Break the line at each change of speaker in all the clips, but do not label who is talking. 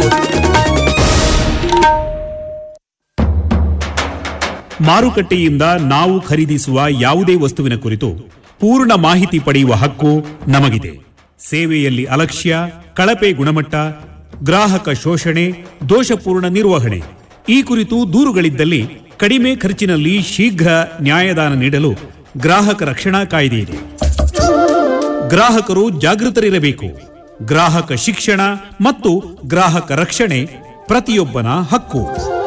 ಮಾರುಕಟ್ಟೆಯಿಂದ ನಾವು ಖರೀದಿಸುವ ಯಾವುದೇ ವಸ್ತುವಿನ ಕುರಿತು ಪೂರ್ಣ ಮಾಹಿತಿ ಪಡೆಯುವ ಹಕ್ಕು ನಮಗಿದೆ ಸೇವೆಯಲ್ಲಿ ಅಲಕ್ಷ್ಯ ಕಳಪೆ ಗುಣಮಟ್ಟ ಗ್ರಾಹಕ ಶೋಷಣೆ ದೋಷಪೂರ್ಣ ನಿರ್ವಹಣೆ ಈ ಕುರಿತು ದೂರುಗಳಿದ್ದಲ್ಲಿ ಕಡಿಮೆ ಖರ್ಚಿನಲ್ಲಿ ಶೀಘ್ರ ನ್ಯಾಯದಾನ ನೀಡಲು ಗ್ರಾಹಕ ರಕ್ಷಣಾ ಕಾಯ್ದೆ ಇದೆ ಗ್ರಾಹಕರು ಜಾಗೃತರಿರಬೇಕು ಗ್ರಾಹಕ ಶಿಕ್ಷಣ ಮತ್ತು ಗ್ರಾಹಕ ರಕ್ಷಣೆ ಪ್ರತಿಯೊಬ್ಬನ ಹಕ್ಕು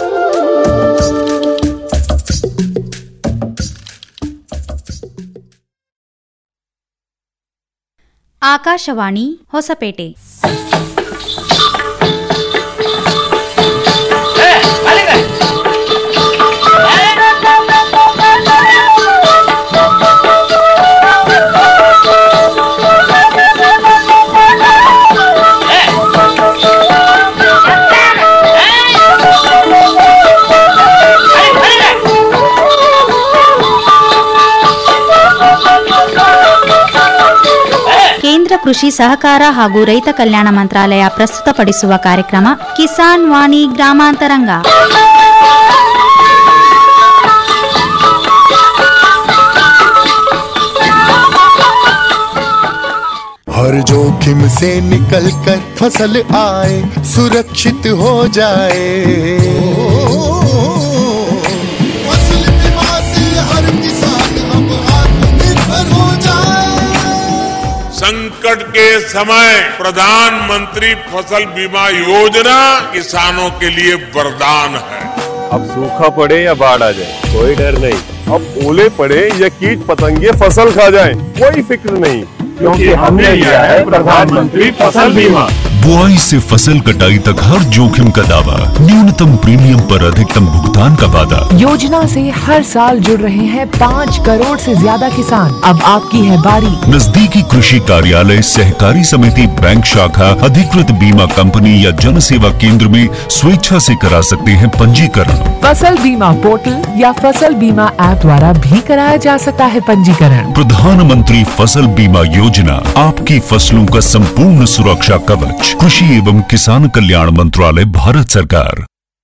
ಆಕಾಶವಾಣಿ ಹೊಸಪೇಟೆ ಕೇಂದ್ರ ಕೃಷಿ ಸಹಕಾರ ಹಾಗೂ ರೈತ ಕಲ್ಯಾಣ ಮಂತ್ರಾಲಯ ಪ್ರಸ್ತುತಪಡಿಸುವ ಕಾರ್ಯಕ್ರಮ ಕಿಸಾನ್ ವಾಣಿ ಗ್ರಾಮಾಂತರಂಗ
हर जोखिम से निकल कर फसल आए सुरक्षित हो जाए फसल बीमा से हर किसान अब आत्मनिर्भर हो जाए
संकट के समय प्रधानमंत्री फसल बीमा योजना किसानों के लिए वरदान है
अब सूखा पड़े या बाढ़ आ जाए कोई डर नहीं अब ओले पड़े या कीट पतंगे फसल खा जाए कोई फिक्र नहीं क्योंकि हमने लिया है प्रधानमंत्री फसल बीमा
बुआई से फसल कटाई तक हर जोखिम का दावा न्यूनतम प्रीमियम पर अधिकतम भुगतान का वादा
योजना से हर साल जुड़ रहे हैं पाँच करोड़ से ज्यादा किसान अब आपकी है बारी
नजदीकी कृषि कार्यालय सहकारी समिति बैंक शाखा अधिकृत बीमा कंपनी या जन सेवा केंद्र में स्वेच्छा से करा सकते हैं पंजीकरण
फसल बीमा पोर्टल या फसल बीमा ऐप द्वारा भी कराया जा सकता है पंजीकरण
प्रधानमंत्री फसल बीमा योजना आपकी फसलों का संपूर्ण सुरक्षा कवच कृषि एवं किसान कल्याण मंत्रालय भारत सरकार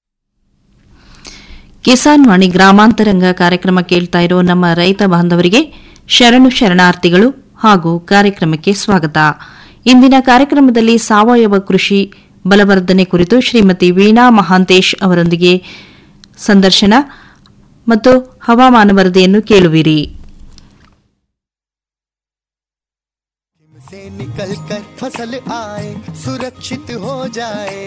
ಕಿಸಾನ್ ವಾಣಿ ಗ್ರಾಮಾಂತರಂಗ ಕಾರ್ಯಕ್ರಮ ಕೇಳ್ತಾ ಇರೋ ನಮ್ಮ ರೈತ ಬಾಂಧವರಿಗೆ ಶರಣು ಶರಣಾರ್ಥಿಗಳು ಹಾಗೂ ಕಾರ್ಯಕ್ರಮಕ್ಕೆ ಸ್ವಾಗತ ಇಂದಿನ ಕಾರ್ಯಕ್ರಮದಲ್ಲಿ ಸಾವಯವ ಕೃಷಿ ಬಲವರ್ಧನೆ ಕುರಿತು ಶ್ರೀಮತಿ ವೀಣಾ ಮಹಾಂತೇಶ್ ಅವರೊಂದಿಗೆ ಸಂದರ್ಶನ ಮತ್ತು ಹವಾಮಾನ ವರದಿಯನ್ನು ಕೇಳುವಿರಿ
से निकल कर फसल आए सुरक्षित हो जाए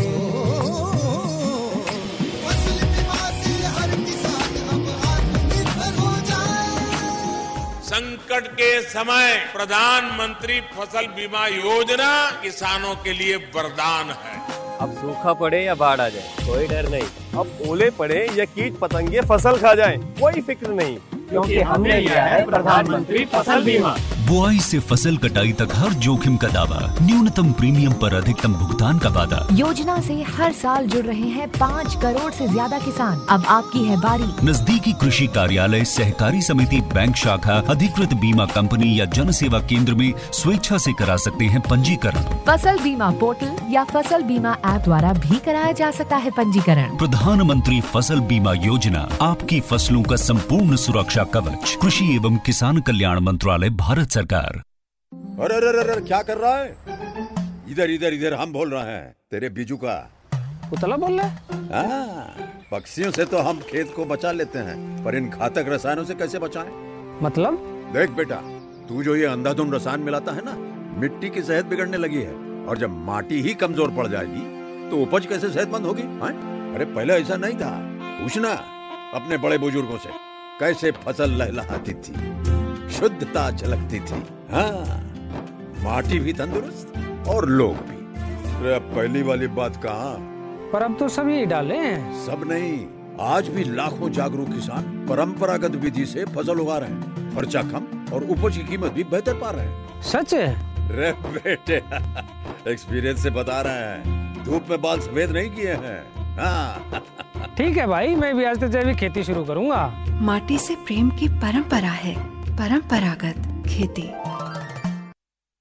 फसल बीमा से हर किसान अब आत्मनिर्भर हो जाए
संकट के समय प्रधानमंत्री फसल बीमा योजना किसानों के लिए वरदान है
अब सूखा पड़े या बाढ़ आ जाए कोई डर नहीं अब ओले पड़े या कीट पतंगे फसल खा जाए कोई फिक्र नहीं क्योंकि हमने लिया है प्रधानमंत्री फसल बीमा
बुआई से फसल कटाई तक हर जोखिम का दावा न्यूनतम प्रीमियम पर अधिकतम भुगतान का वादा
योजना से हर साल जुड़ रहे हैं पाँच करोड़ से ज्यादा किसान अब आपकी है बारी
नजदीकी कृषि कार्यालय सहकारी समिति बैंक शाखा अधिकृत बीमा कंपनी या जन सेवा केंद्र में स्वेच्छा से करा सकते हैं पंजीकरण
फसल बीमा पोर्टल या फसल बीमा ऐप द्वारा भी कराया जा सकता है पंजीकरण
प्रधानमंत्री फसल बीमा योजना आपकी फसलों का संपूर्ण सुरक्षा कवच कृषि एवं किसान कल्याण मंत्रालय भारत सरकार
अरे अरे अरे अरे, क्या कर रहा है इधर इधर इधर हम बोल रहे हैं तेरे बीजू का
उतला बोल रहा है
हाँ, पक्षियों से तो हम खेत को बचा लेते हैं पर इन घातक रसायनों से कैसे बचाएं?
मतलब
देख बेटा तू जो ये अंधाधुंध रसायन मिलाता है ना मिट्टी की सेहत बिगड़ने लगी है और जब माटी ही कमजोर पड़ जाएगी तो उपज कैसे सेहतमंद होगी हाँ? अरे पहले ऐसा नहीं था पूछना अपने बड़े बुजुर्गों से कैसे फसल लहलहाती थी शुद्धता झलकती थी हाँ माटी भी तंदुरुस्त और लोग भी अरे अब पहली वाली बात कहाँ
पर अब तो सभी डाले हैं
सब नहीं आज भी लाखों जागरूक किसान परंपरागत विधि से फसल उगा रहे हैं खर्चा कम और उपज की कीमत भी बेहतर पा रहे हैं
सच है
रे बेटे एक्सपीरियंस से बता रहे हैं धूप में बाल सफेद नहीं किए हैं हाँ
ठीक है भाई मैं भी आज से जैविक खेती शुरू करूंगा
माटी से प्रेम की परंपरा है परंपरागत खेती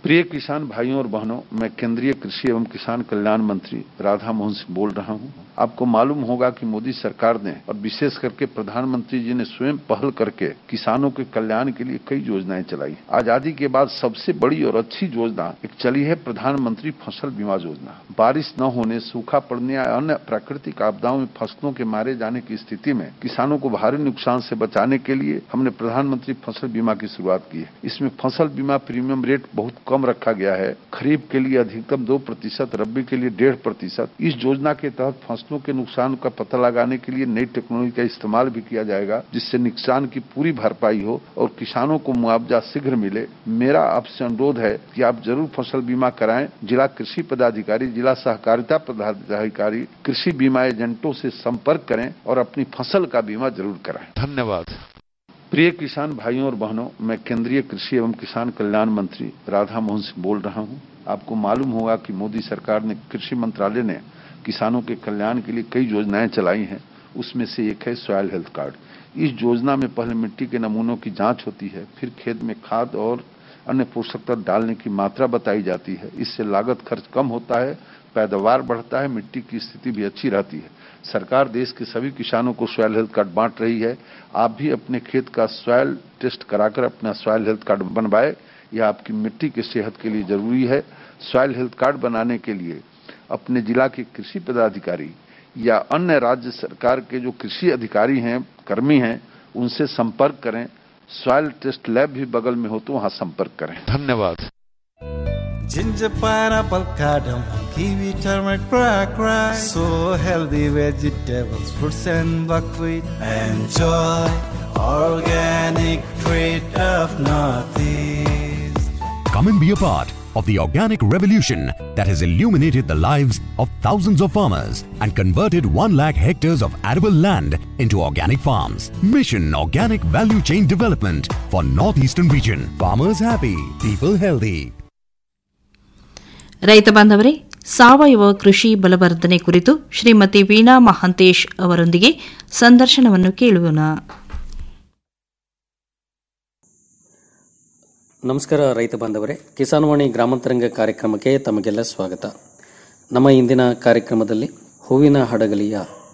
प्रिय किसान भाइयों और बहनों मैं केंद्रीय कृषि एवं किसान कल्याण मंत्री राधा मोहन सिंह बोल रहा हूं आपको मालूम होगा कि मोदी सरकार ने और विशेष करके प्रधानमंत्री जी ने स्वयं पहल करके किसानों के कल्याण के लिए कई योजनाएं चलाई आजादी के बाद सबसे बड़ी और अच्छी योजना एक चली है प्रधानमंत्री फसल बीमा योजना बारिश न होने सूखा पड़ने या अन्य प्राकृतिक आपदाओं में फसलों के मारे जाने की स्थिति में किसानों को भारी नुकसान से बचाने के लिए हमने प्रधानमंत्री फसल बीमा की शुरुआत की है इसमें फसल बीमा प्रीमियम रेट बहुत कम रखा गया है खरीफ के लिए अधिकतम दो प्रतिशत रबी के लिए डेढ़ प्रतिशत इस योजना के तहत फसलों के नुकसान का पता लगाने के लिए नई टेक्नोलॉजी का इस्तेमाल भी किया जाएगा जिससे नुकसान की पूरी भरपाई हो और किसानों को मुआवजा शीघ्र मिले मेरा आपसे अनुरोध है कि आप जरूर फसल बीमा कराएं जिला कृषि पदाधिकारी जिला सहकारिता पदाधिकारी कृषि बीमा एजेंटों से संपर्क करें और अपनी फसल का बीमा जरूर कराएं धन्यवाद प्रिय किसान भाइयों और बहनों मैं केंद्रीय कृषि एवं किसान कल्याण मंत्री राधा मोहन सिंह बोल रहा हूं आपको मालूम होगा कि मोदी सरकार ने कृषि मंत्रालय ने किसानों के कल्याण के लिए कई योजनाएं चलाई हैं उसमें से एक है सॉयल हेल्थ कार्ड इस योजना में पहले मिट्टी के नमूनों की जांच होती है फिर खेत में खाद और अन्य पोषक तत्व डालने की मात्रा बताई जाती है इससे लागत खर्च कम होता है पैदावार बढ़ता है मिट्टी की स्थिति भी अच्छी रहती है सरकार देश के सभी किसानों को सॉयल हेल्थ कार्ड बांट रही है आप भी अपने खेत का सॉयल टेस्ट कराकर अपना सॉयल हेल्थ कार्ड बनवाए यह आपकी मिट्टी की सेहत के लिए जरूरी है सॉयल हेल्थ कार्ड बनाने के लिए अपने जिला के कृषि पदाधिकारी या अन्य राज्य सरकार के जो कृषि अधिकारी हैं कर्मी हैं उनसे संपर्क करें सॉयल टेस्ट लैब भी बगल में हो तो वहां संपर्क करें धन्यवाद
Ginger, pineapple, cardamom, kiwi, turmeric, black rice. So healthy vegetables, fruits and buckwheat. Enjoy organic treat of Northeast.
Come and be a part of the organic revolution that has illuminated the lives of thousands of farmers and converted 1 lakh hectares of arable land into organic farms. Mission Organic Value Chain Development for Northeastern Region. Farmers happy, people healthy.
ರೈತ ಬಾಂಧವರೇ ಸಾವಯವ ಕೃಷಿ ಬಲವರ್ಧನೆ ಕುರಿತು ಶ್ರೀಮತಿ ವೀಣಾ ಮಹಾಂತೇಶ್ ಅವರೊಂದಿಗೆ ಸಂದರ್ಶನವನ್ನು ಕೇಳೋಣ
ನಮಸ್ಕಾರ ರೈತ ಬಾಂಧವರೇ ಕಿಸಾನ್ವಾಣಿ ಗ್ರಾಮಾಂತರಂಗ ಕಾರ್ಯಕ್ರಮಕ್ಕೆ ತಮಗೆಲ್ಲ ಸ್ವಾಗತ ನಮ್ಮ ಇಂದಿನ ಕಾರ್ಯಕ್ರಮದಲ್ಲಿ ಹೂವಿನ ಹಡಗಲಿಯ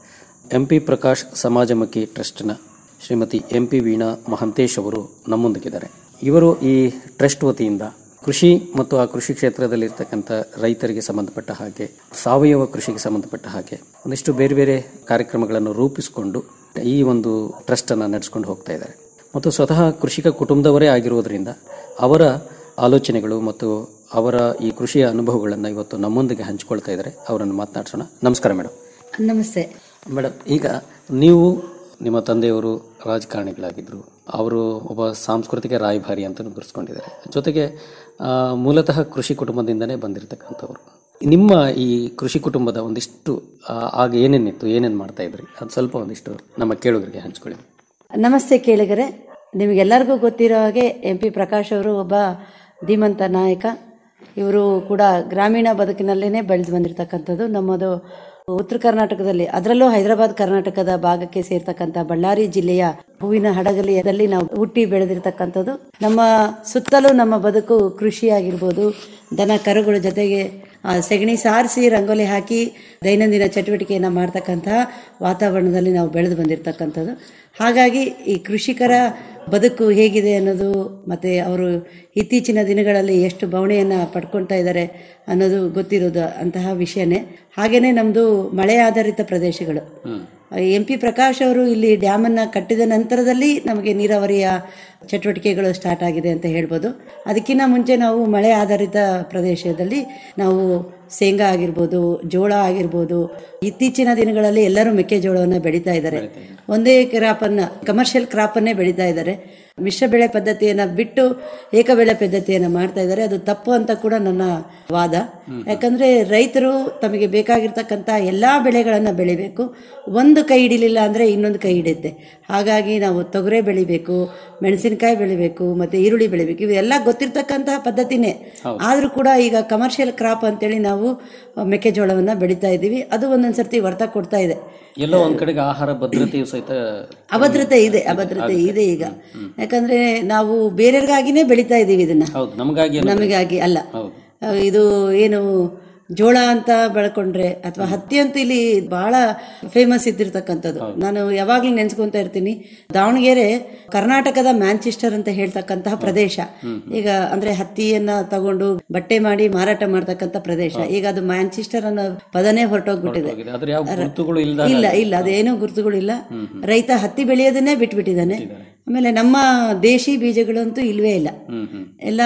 ಎಂ ಪಿ ಪ್ರಕಾಶ್ ಸಮಾಜಮುಖಿ ಟ್ರಸ್ಟ್ನ ಶ್ರೀಮತಿ ಎಂ ಪಿ ವೀಣಾ ಮಹಂತೇಶ್ ಅವರು ನಮ್ಮೊಂದಿಗಿದ್ದಾರೆ ಇವರು ಈ ಟ್ರಸ್ಟ್ ವತಿಯಿಂದ ಕೃಷಿ ಮತ್ತು ಆ ಕೃಷಿ ಕ್ಷೇತ್ರದಲ್ಲಿರ್ತಕ್ಕಂಥ ರೈತರಿಗೆ ಸಂಬಂಧಪಟ್ಟ ಹಾಗೆ ಸಾವಯವ ಕೃಷಿಗೆ ಸಂಬಂಧಪಟ್ಟ ಹಾಗೆ ಒಂದಿಷ್ಟು ಬೇರೆ ಬೇರೆ ಕಾರ್ಯಕ್ರಮಗಳನ್ನು ರೂಪಿಸಿಕೊಂಡು ಈ ಒಂದು ಟ್ರಸ್ಟನ್ನು ನಡೆಸ್ಕೊಂಡು ಹೋಗ್ತಾ ಇದ್ದಾರೆ ಮತ್ತು ಸ್ವತಃ ಕೃಷಿಕ ಕುಟುಂಬದವರೇ ಆಗಿರುವುದರಿಂದ ಅವರ ಆಲೋಚನೆಗಳು ಮತ್ತು ಅವರ ಈ ಕೃಷಿಯ ಅನುಭವಗಳನ್ನು ಇವತ್ತು ನಮ್ಮೊಂದಿಗೆ ಹಂಚಿಕೊಳ್ತಾ ಇದ್ದಾರೆ ಅವರನ್ನು ಮಾತನಾಡಿಸೋಣ ನಮಸ್ಕಾರ ಮೇಡಮ್
ನಮಸ್ತೆ
ಮೇಡಮ್ ಈಗ ನೀವು ನಿಮ್ಮ ತಂದೆಯವರು ರಾಜಕಾರಣಿಗಳಾಗಿದ್ದರು ಅವರು ಒಬ್ಬ ಸಾಂಸ್ಕೃತಿಕ ರಾಯಭಾರಿ ಅಂತ ಗುರುಸ್ಕೊಂಡಿದ್ದಾರೆ ಜೊತೆಗೆ ಆ, ಮೂಲತಃ ಕೃಷಿ ಕುಟುಂಬದಿಂದನೇ ಬಂದಿರತಕ್ಕಂಥವ್ರು ನಿಮ್ಮ ಈ ಕೃಷಿ ಕುಟುಂಬದ ಒಂದಿಷ್ಟು ಆ, ಆಗ ಏನೇನಿತ್ತು ಏನೇನು ಮಾಡ್ತಾ ಇದ್ರಿ ಅದು ಸ್ವಲ್ಪ ಒಂದಿಷ್ಟು ನಮ್ಮ ಕೇಳುಗರಿಗೆ ಹಂಚ್ಕೊಳ್ಳಿ
ನಮಸ್ತೆ ಕೇಳಿಗರೆ ನಿಮಗೆಲ್ಲರಿಗೂ ಗೊತ್ತಿರೋ ಹಾಗೆ ಎಂ ಪಿ ಪ್ರಕಾಶ್ ಅವರು ಒಬ್ಬ ಧೀಮಂತ ನಾಯಕ ಇವರು ಕೂಡ ಗ್ರಾಮೀಣ ಬದುಕಿನಲ್ಲೇ ಬೆಳೆದು ಬಂದಿರತಕ್ಕಂಥದ್ದು ನಮ್ಮದು ಉತ್ತರ ಕರ್ನಾಟಕದಲ್ಲಿ ಅದರಲ್ಲೂ ಹೈದರಾಬಾದ್ ಕರ್ನಾಟಕದ ಭಾಗಕ್ಕೆ ಸೇರ್ತಕ್ಕಂಥ ಬಳ್ಳಾರಿ ಜಿಲ್ಲೆಯ ಹೂವಿನ ಹಡಗಲಿಯಲ್ಲಿ ನಾವು ಹುಟ್ಟಿ ಬೆಳೆದಿರ್ತಕ್ಕಂಥದ್ದು ನಮ್ಮ ಸುತ್ತಲೂ ನಮ್ಮ ಬದುಕು ಕೃಷಿ ಆಗಿರ್ಬೋದು ದನ ಕರುಗಳ ಜೊತೆಗೆ ಆ, ಸೆಗಣಿ ಸಾರಿಸಿ ರಂಗೋಲಿ ಹಾಕಿ ದೈನಂದಿನ ಚಟುವಟಿಕೆಯನ್ನು ಮಾಡ್ತಕ್ಕಂತಹ ವಾತಾವರಣದಲ್ಲಿ ನಾವು ಬೆಳೆದು ಬಂದಿರತಕ್ಕಂಥದ್ದು ಹಾಗಾಗಿ ಈ ಕೃಷಿಕರ ಬದುಕು ಹೇಗಿದೆ ಅನ್ನೋದು ಮತ್ತು ಅವರು ಇತ್ತೀಚಿನ ದಿನಗಳಲ್ಲಿ ಎಷ್ಟು ಬವಣೆಯನ್ನು ಪಡ್ಕೊಳ್ತಾ ಇದ್ದಾರೆ ಅನ್ನೋದು ಗೊತ್ತಿರೋದು ಅಂತಹ ವಿಷಯನೇ ಹಾಗೆಯೇ ನಮ್ಮದು ಮಳೆ ಆಧಾರಿತ ಪ್ರದೇಶಗಳು ಎಂ ಪಿ ಪ್ರಕಾಶ್ ಅವರು ಇಲ್ಲಿ ಡ್ಯಾಮನ್ನು ಕಟ್ಟಿದ ನಂತರದಲ್ಲಿ ನಮಗೆ ನೀರಾವರಿಯ ಚಟುವಟಿಕೆಗಳು ಸ್ಟಾರ್ಟ್ ಆಗಿದೆ ಅಂತ ಹೇಳ್ಬೋದು ಅದಕ್ಕಿಂತ ಮುಂಚೆ ನಾವು ಮಳೆ ಆಧಾರಿತ ಪ್ರದೇಶದಲ್ಲಿ ನಾವು ಶೇಂಗಾ ಆಗಿರ್ಬೋದು ಜೋಳ ಆಗಿರ್ಬೋದು ಇತ್ತೀಚಿನ ದಿನಗಳಲ್ಲಿ ಎಲ್ಲರೂ ಮೆಕ್ಕೆಜೋಳವನ್ನು ಬೆಳೀತಾ ಇದ್ದಾರೆ ಒಂದೇ ಕ್ರಾಪನ್ನು ಕಮರ್ಷಿಯಲ್ ಕ್ರಾಪನ್ನೇ ಬೆಳೀತಾ ಇದ್ದಾರೆ ಮಿಶ್ರ ಬೆಳೆ ಪದ್ಧತಿಯನ್ನು ಬಿಟ್ಟು ಏಕಬೆಳೆ ಪದ್ಧತಿಯನ್ನು ಮಾಡ್ತಾ ಇದ್ದಾರೆ ಅದು ತಪ್ಪು ಅಂತ ಕೂಡ ನನ್ನ ವಾದ ಯಾಕಂದ್ರೆ ರೈತರು ತಮಗೆ ಬೇಕಾಗಿರ್ತಕ್ಕಂಥ ಎಲ್ಲ ಬೆಳೆಗಳನ್ನು ಬೆಳಿಬೇಕು ಒಂದು ಕೈ ಹಿಡಿಲಿಲ್ಲ ಅಂದರೆ ಇನ್ನೊಂದು ಕೈ ಹಿಡಿಯುತ್ತೆ ಹಾಗಾಗಿ ನಾವು ತೊಗರೆ ಬೆಳಿಬೇಕು ಮೆಣಸಿನಕಾಯಿ ಬೆಳಿಬೇಕು ಮತ್ತು ಈರುಳ್ಳಿ ಬೆಳಿಬೇಕು ಇವೆಲ್ಲ ಗೊತ್ತಿರ್ತಕ್ಕಂತಹ ಪದ್ಧತಿನೇ ಆದರೂ ಕೂಡ ಈಗ ಕಮರ್ಷಿಯಲ್ ಕ್ರಾಪ್ ಅಂತೇಳಿ ನಾವು ಮೆಕ್ಕೆಜೋಳವನ್ನು ಬೆಳೀತಾ ಇದ್ದೀವಿ ಅದು ಒಂದೊಂದು ಸರ್ತಿ ವರ್ತ ಕೊಡ್ತಾ ಇದೆ
ಎಲ್ಲೋ ಒಂದ್ ಕಡೆಗೆ ಆಹಾರ ಭದ್ರತೆಯು ಸಹಿತ
ಅಭದ್ರತೆ ಇದೆ ಅಭದ್ರತೆ ಇದೆ ಈಗ ಯಾಕಂದ್ರೆ ನಾವು ಬೇರೆಯವ್ರಿಗಾಗಿನೇ ಬೆಳಿತಾ ಇದ್ದೀವಿ ಇದನ್ನ
ಹೌದು ನಮಗಾಗಿ ಅಲ್ಲ.
ನಮಗಾಗಿ ಅಲ್ಲ
ಹೌದು
ಅಹ್, ಇದು ಏನು ಜೋಳ ಅಂತ ಬೆಳ್ಕೊಂಡ್ರೆ ಅಥವಾ ಹತ್ತಿ ಅಂತೂ ಇಲ್ಲಿ ಬಹಳ ಫೇಮಸ್ ಇದ್ದಿರ್ತಕ್ಕಂಥದ್ದು ನಾನು ಯಾವಾಗ್ಲೂ ನೆನ್ಸ್ಕೊಂತ ಇರ್ತೀನಿ ದಾವಣಗೆರೆ ಕರ್ನಾಟಕದ ಮ್ಯಾಂಚೆಸ್ಟರ್ ಅಂತ ಹೇಳ್ತಕ್ಕಂತಹ ಪ್ರದೇಶ ಈಗ ಅಂದ್ರೆ ಹತ್ತಿಯನ್ನ ತಗೊಂಡು ಬಟ್ಟೆ ಮಾಡಿ ಮಾರಾಟ ಮಾಡ್ತಕ್ಕಂಥ ಪ್ರದೇಶ ಈಗ ಅದು ಮ್ಯಾಂಚೆಸ್ಟರ್ ಅನ್ನೋ ಪದನೇ ಹೊರಟೋಗ್ಬಿಟ್ಟಿದೆ
ಹೋಗಿದೆ. ಅದ್ರ ಯಾವ ಗುರುತುಗಳು ಇಲ್ದ
ಇಲ್ಲ ಇಲ್ಲ ಅದೇನೋ ಗುರುತುಗಳಿಲ್ಲ ರೈತ ಹತ್ತಿ ಬೆಳೆಯೋದನ್ನೇ ಬಿಟ್ಬಿಟ್ಟಿದ್ದಾನೆ ಆಮೇಲೆ ನಮ್ಮ ದೇಶಿ ಬೀಜಗಳಂತೂ ಇಲ್ವೇ ಇಲ್ಲ
ಹ್ಮ್ ಹ್ಮ್
ಎಲ್ಲ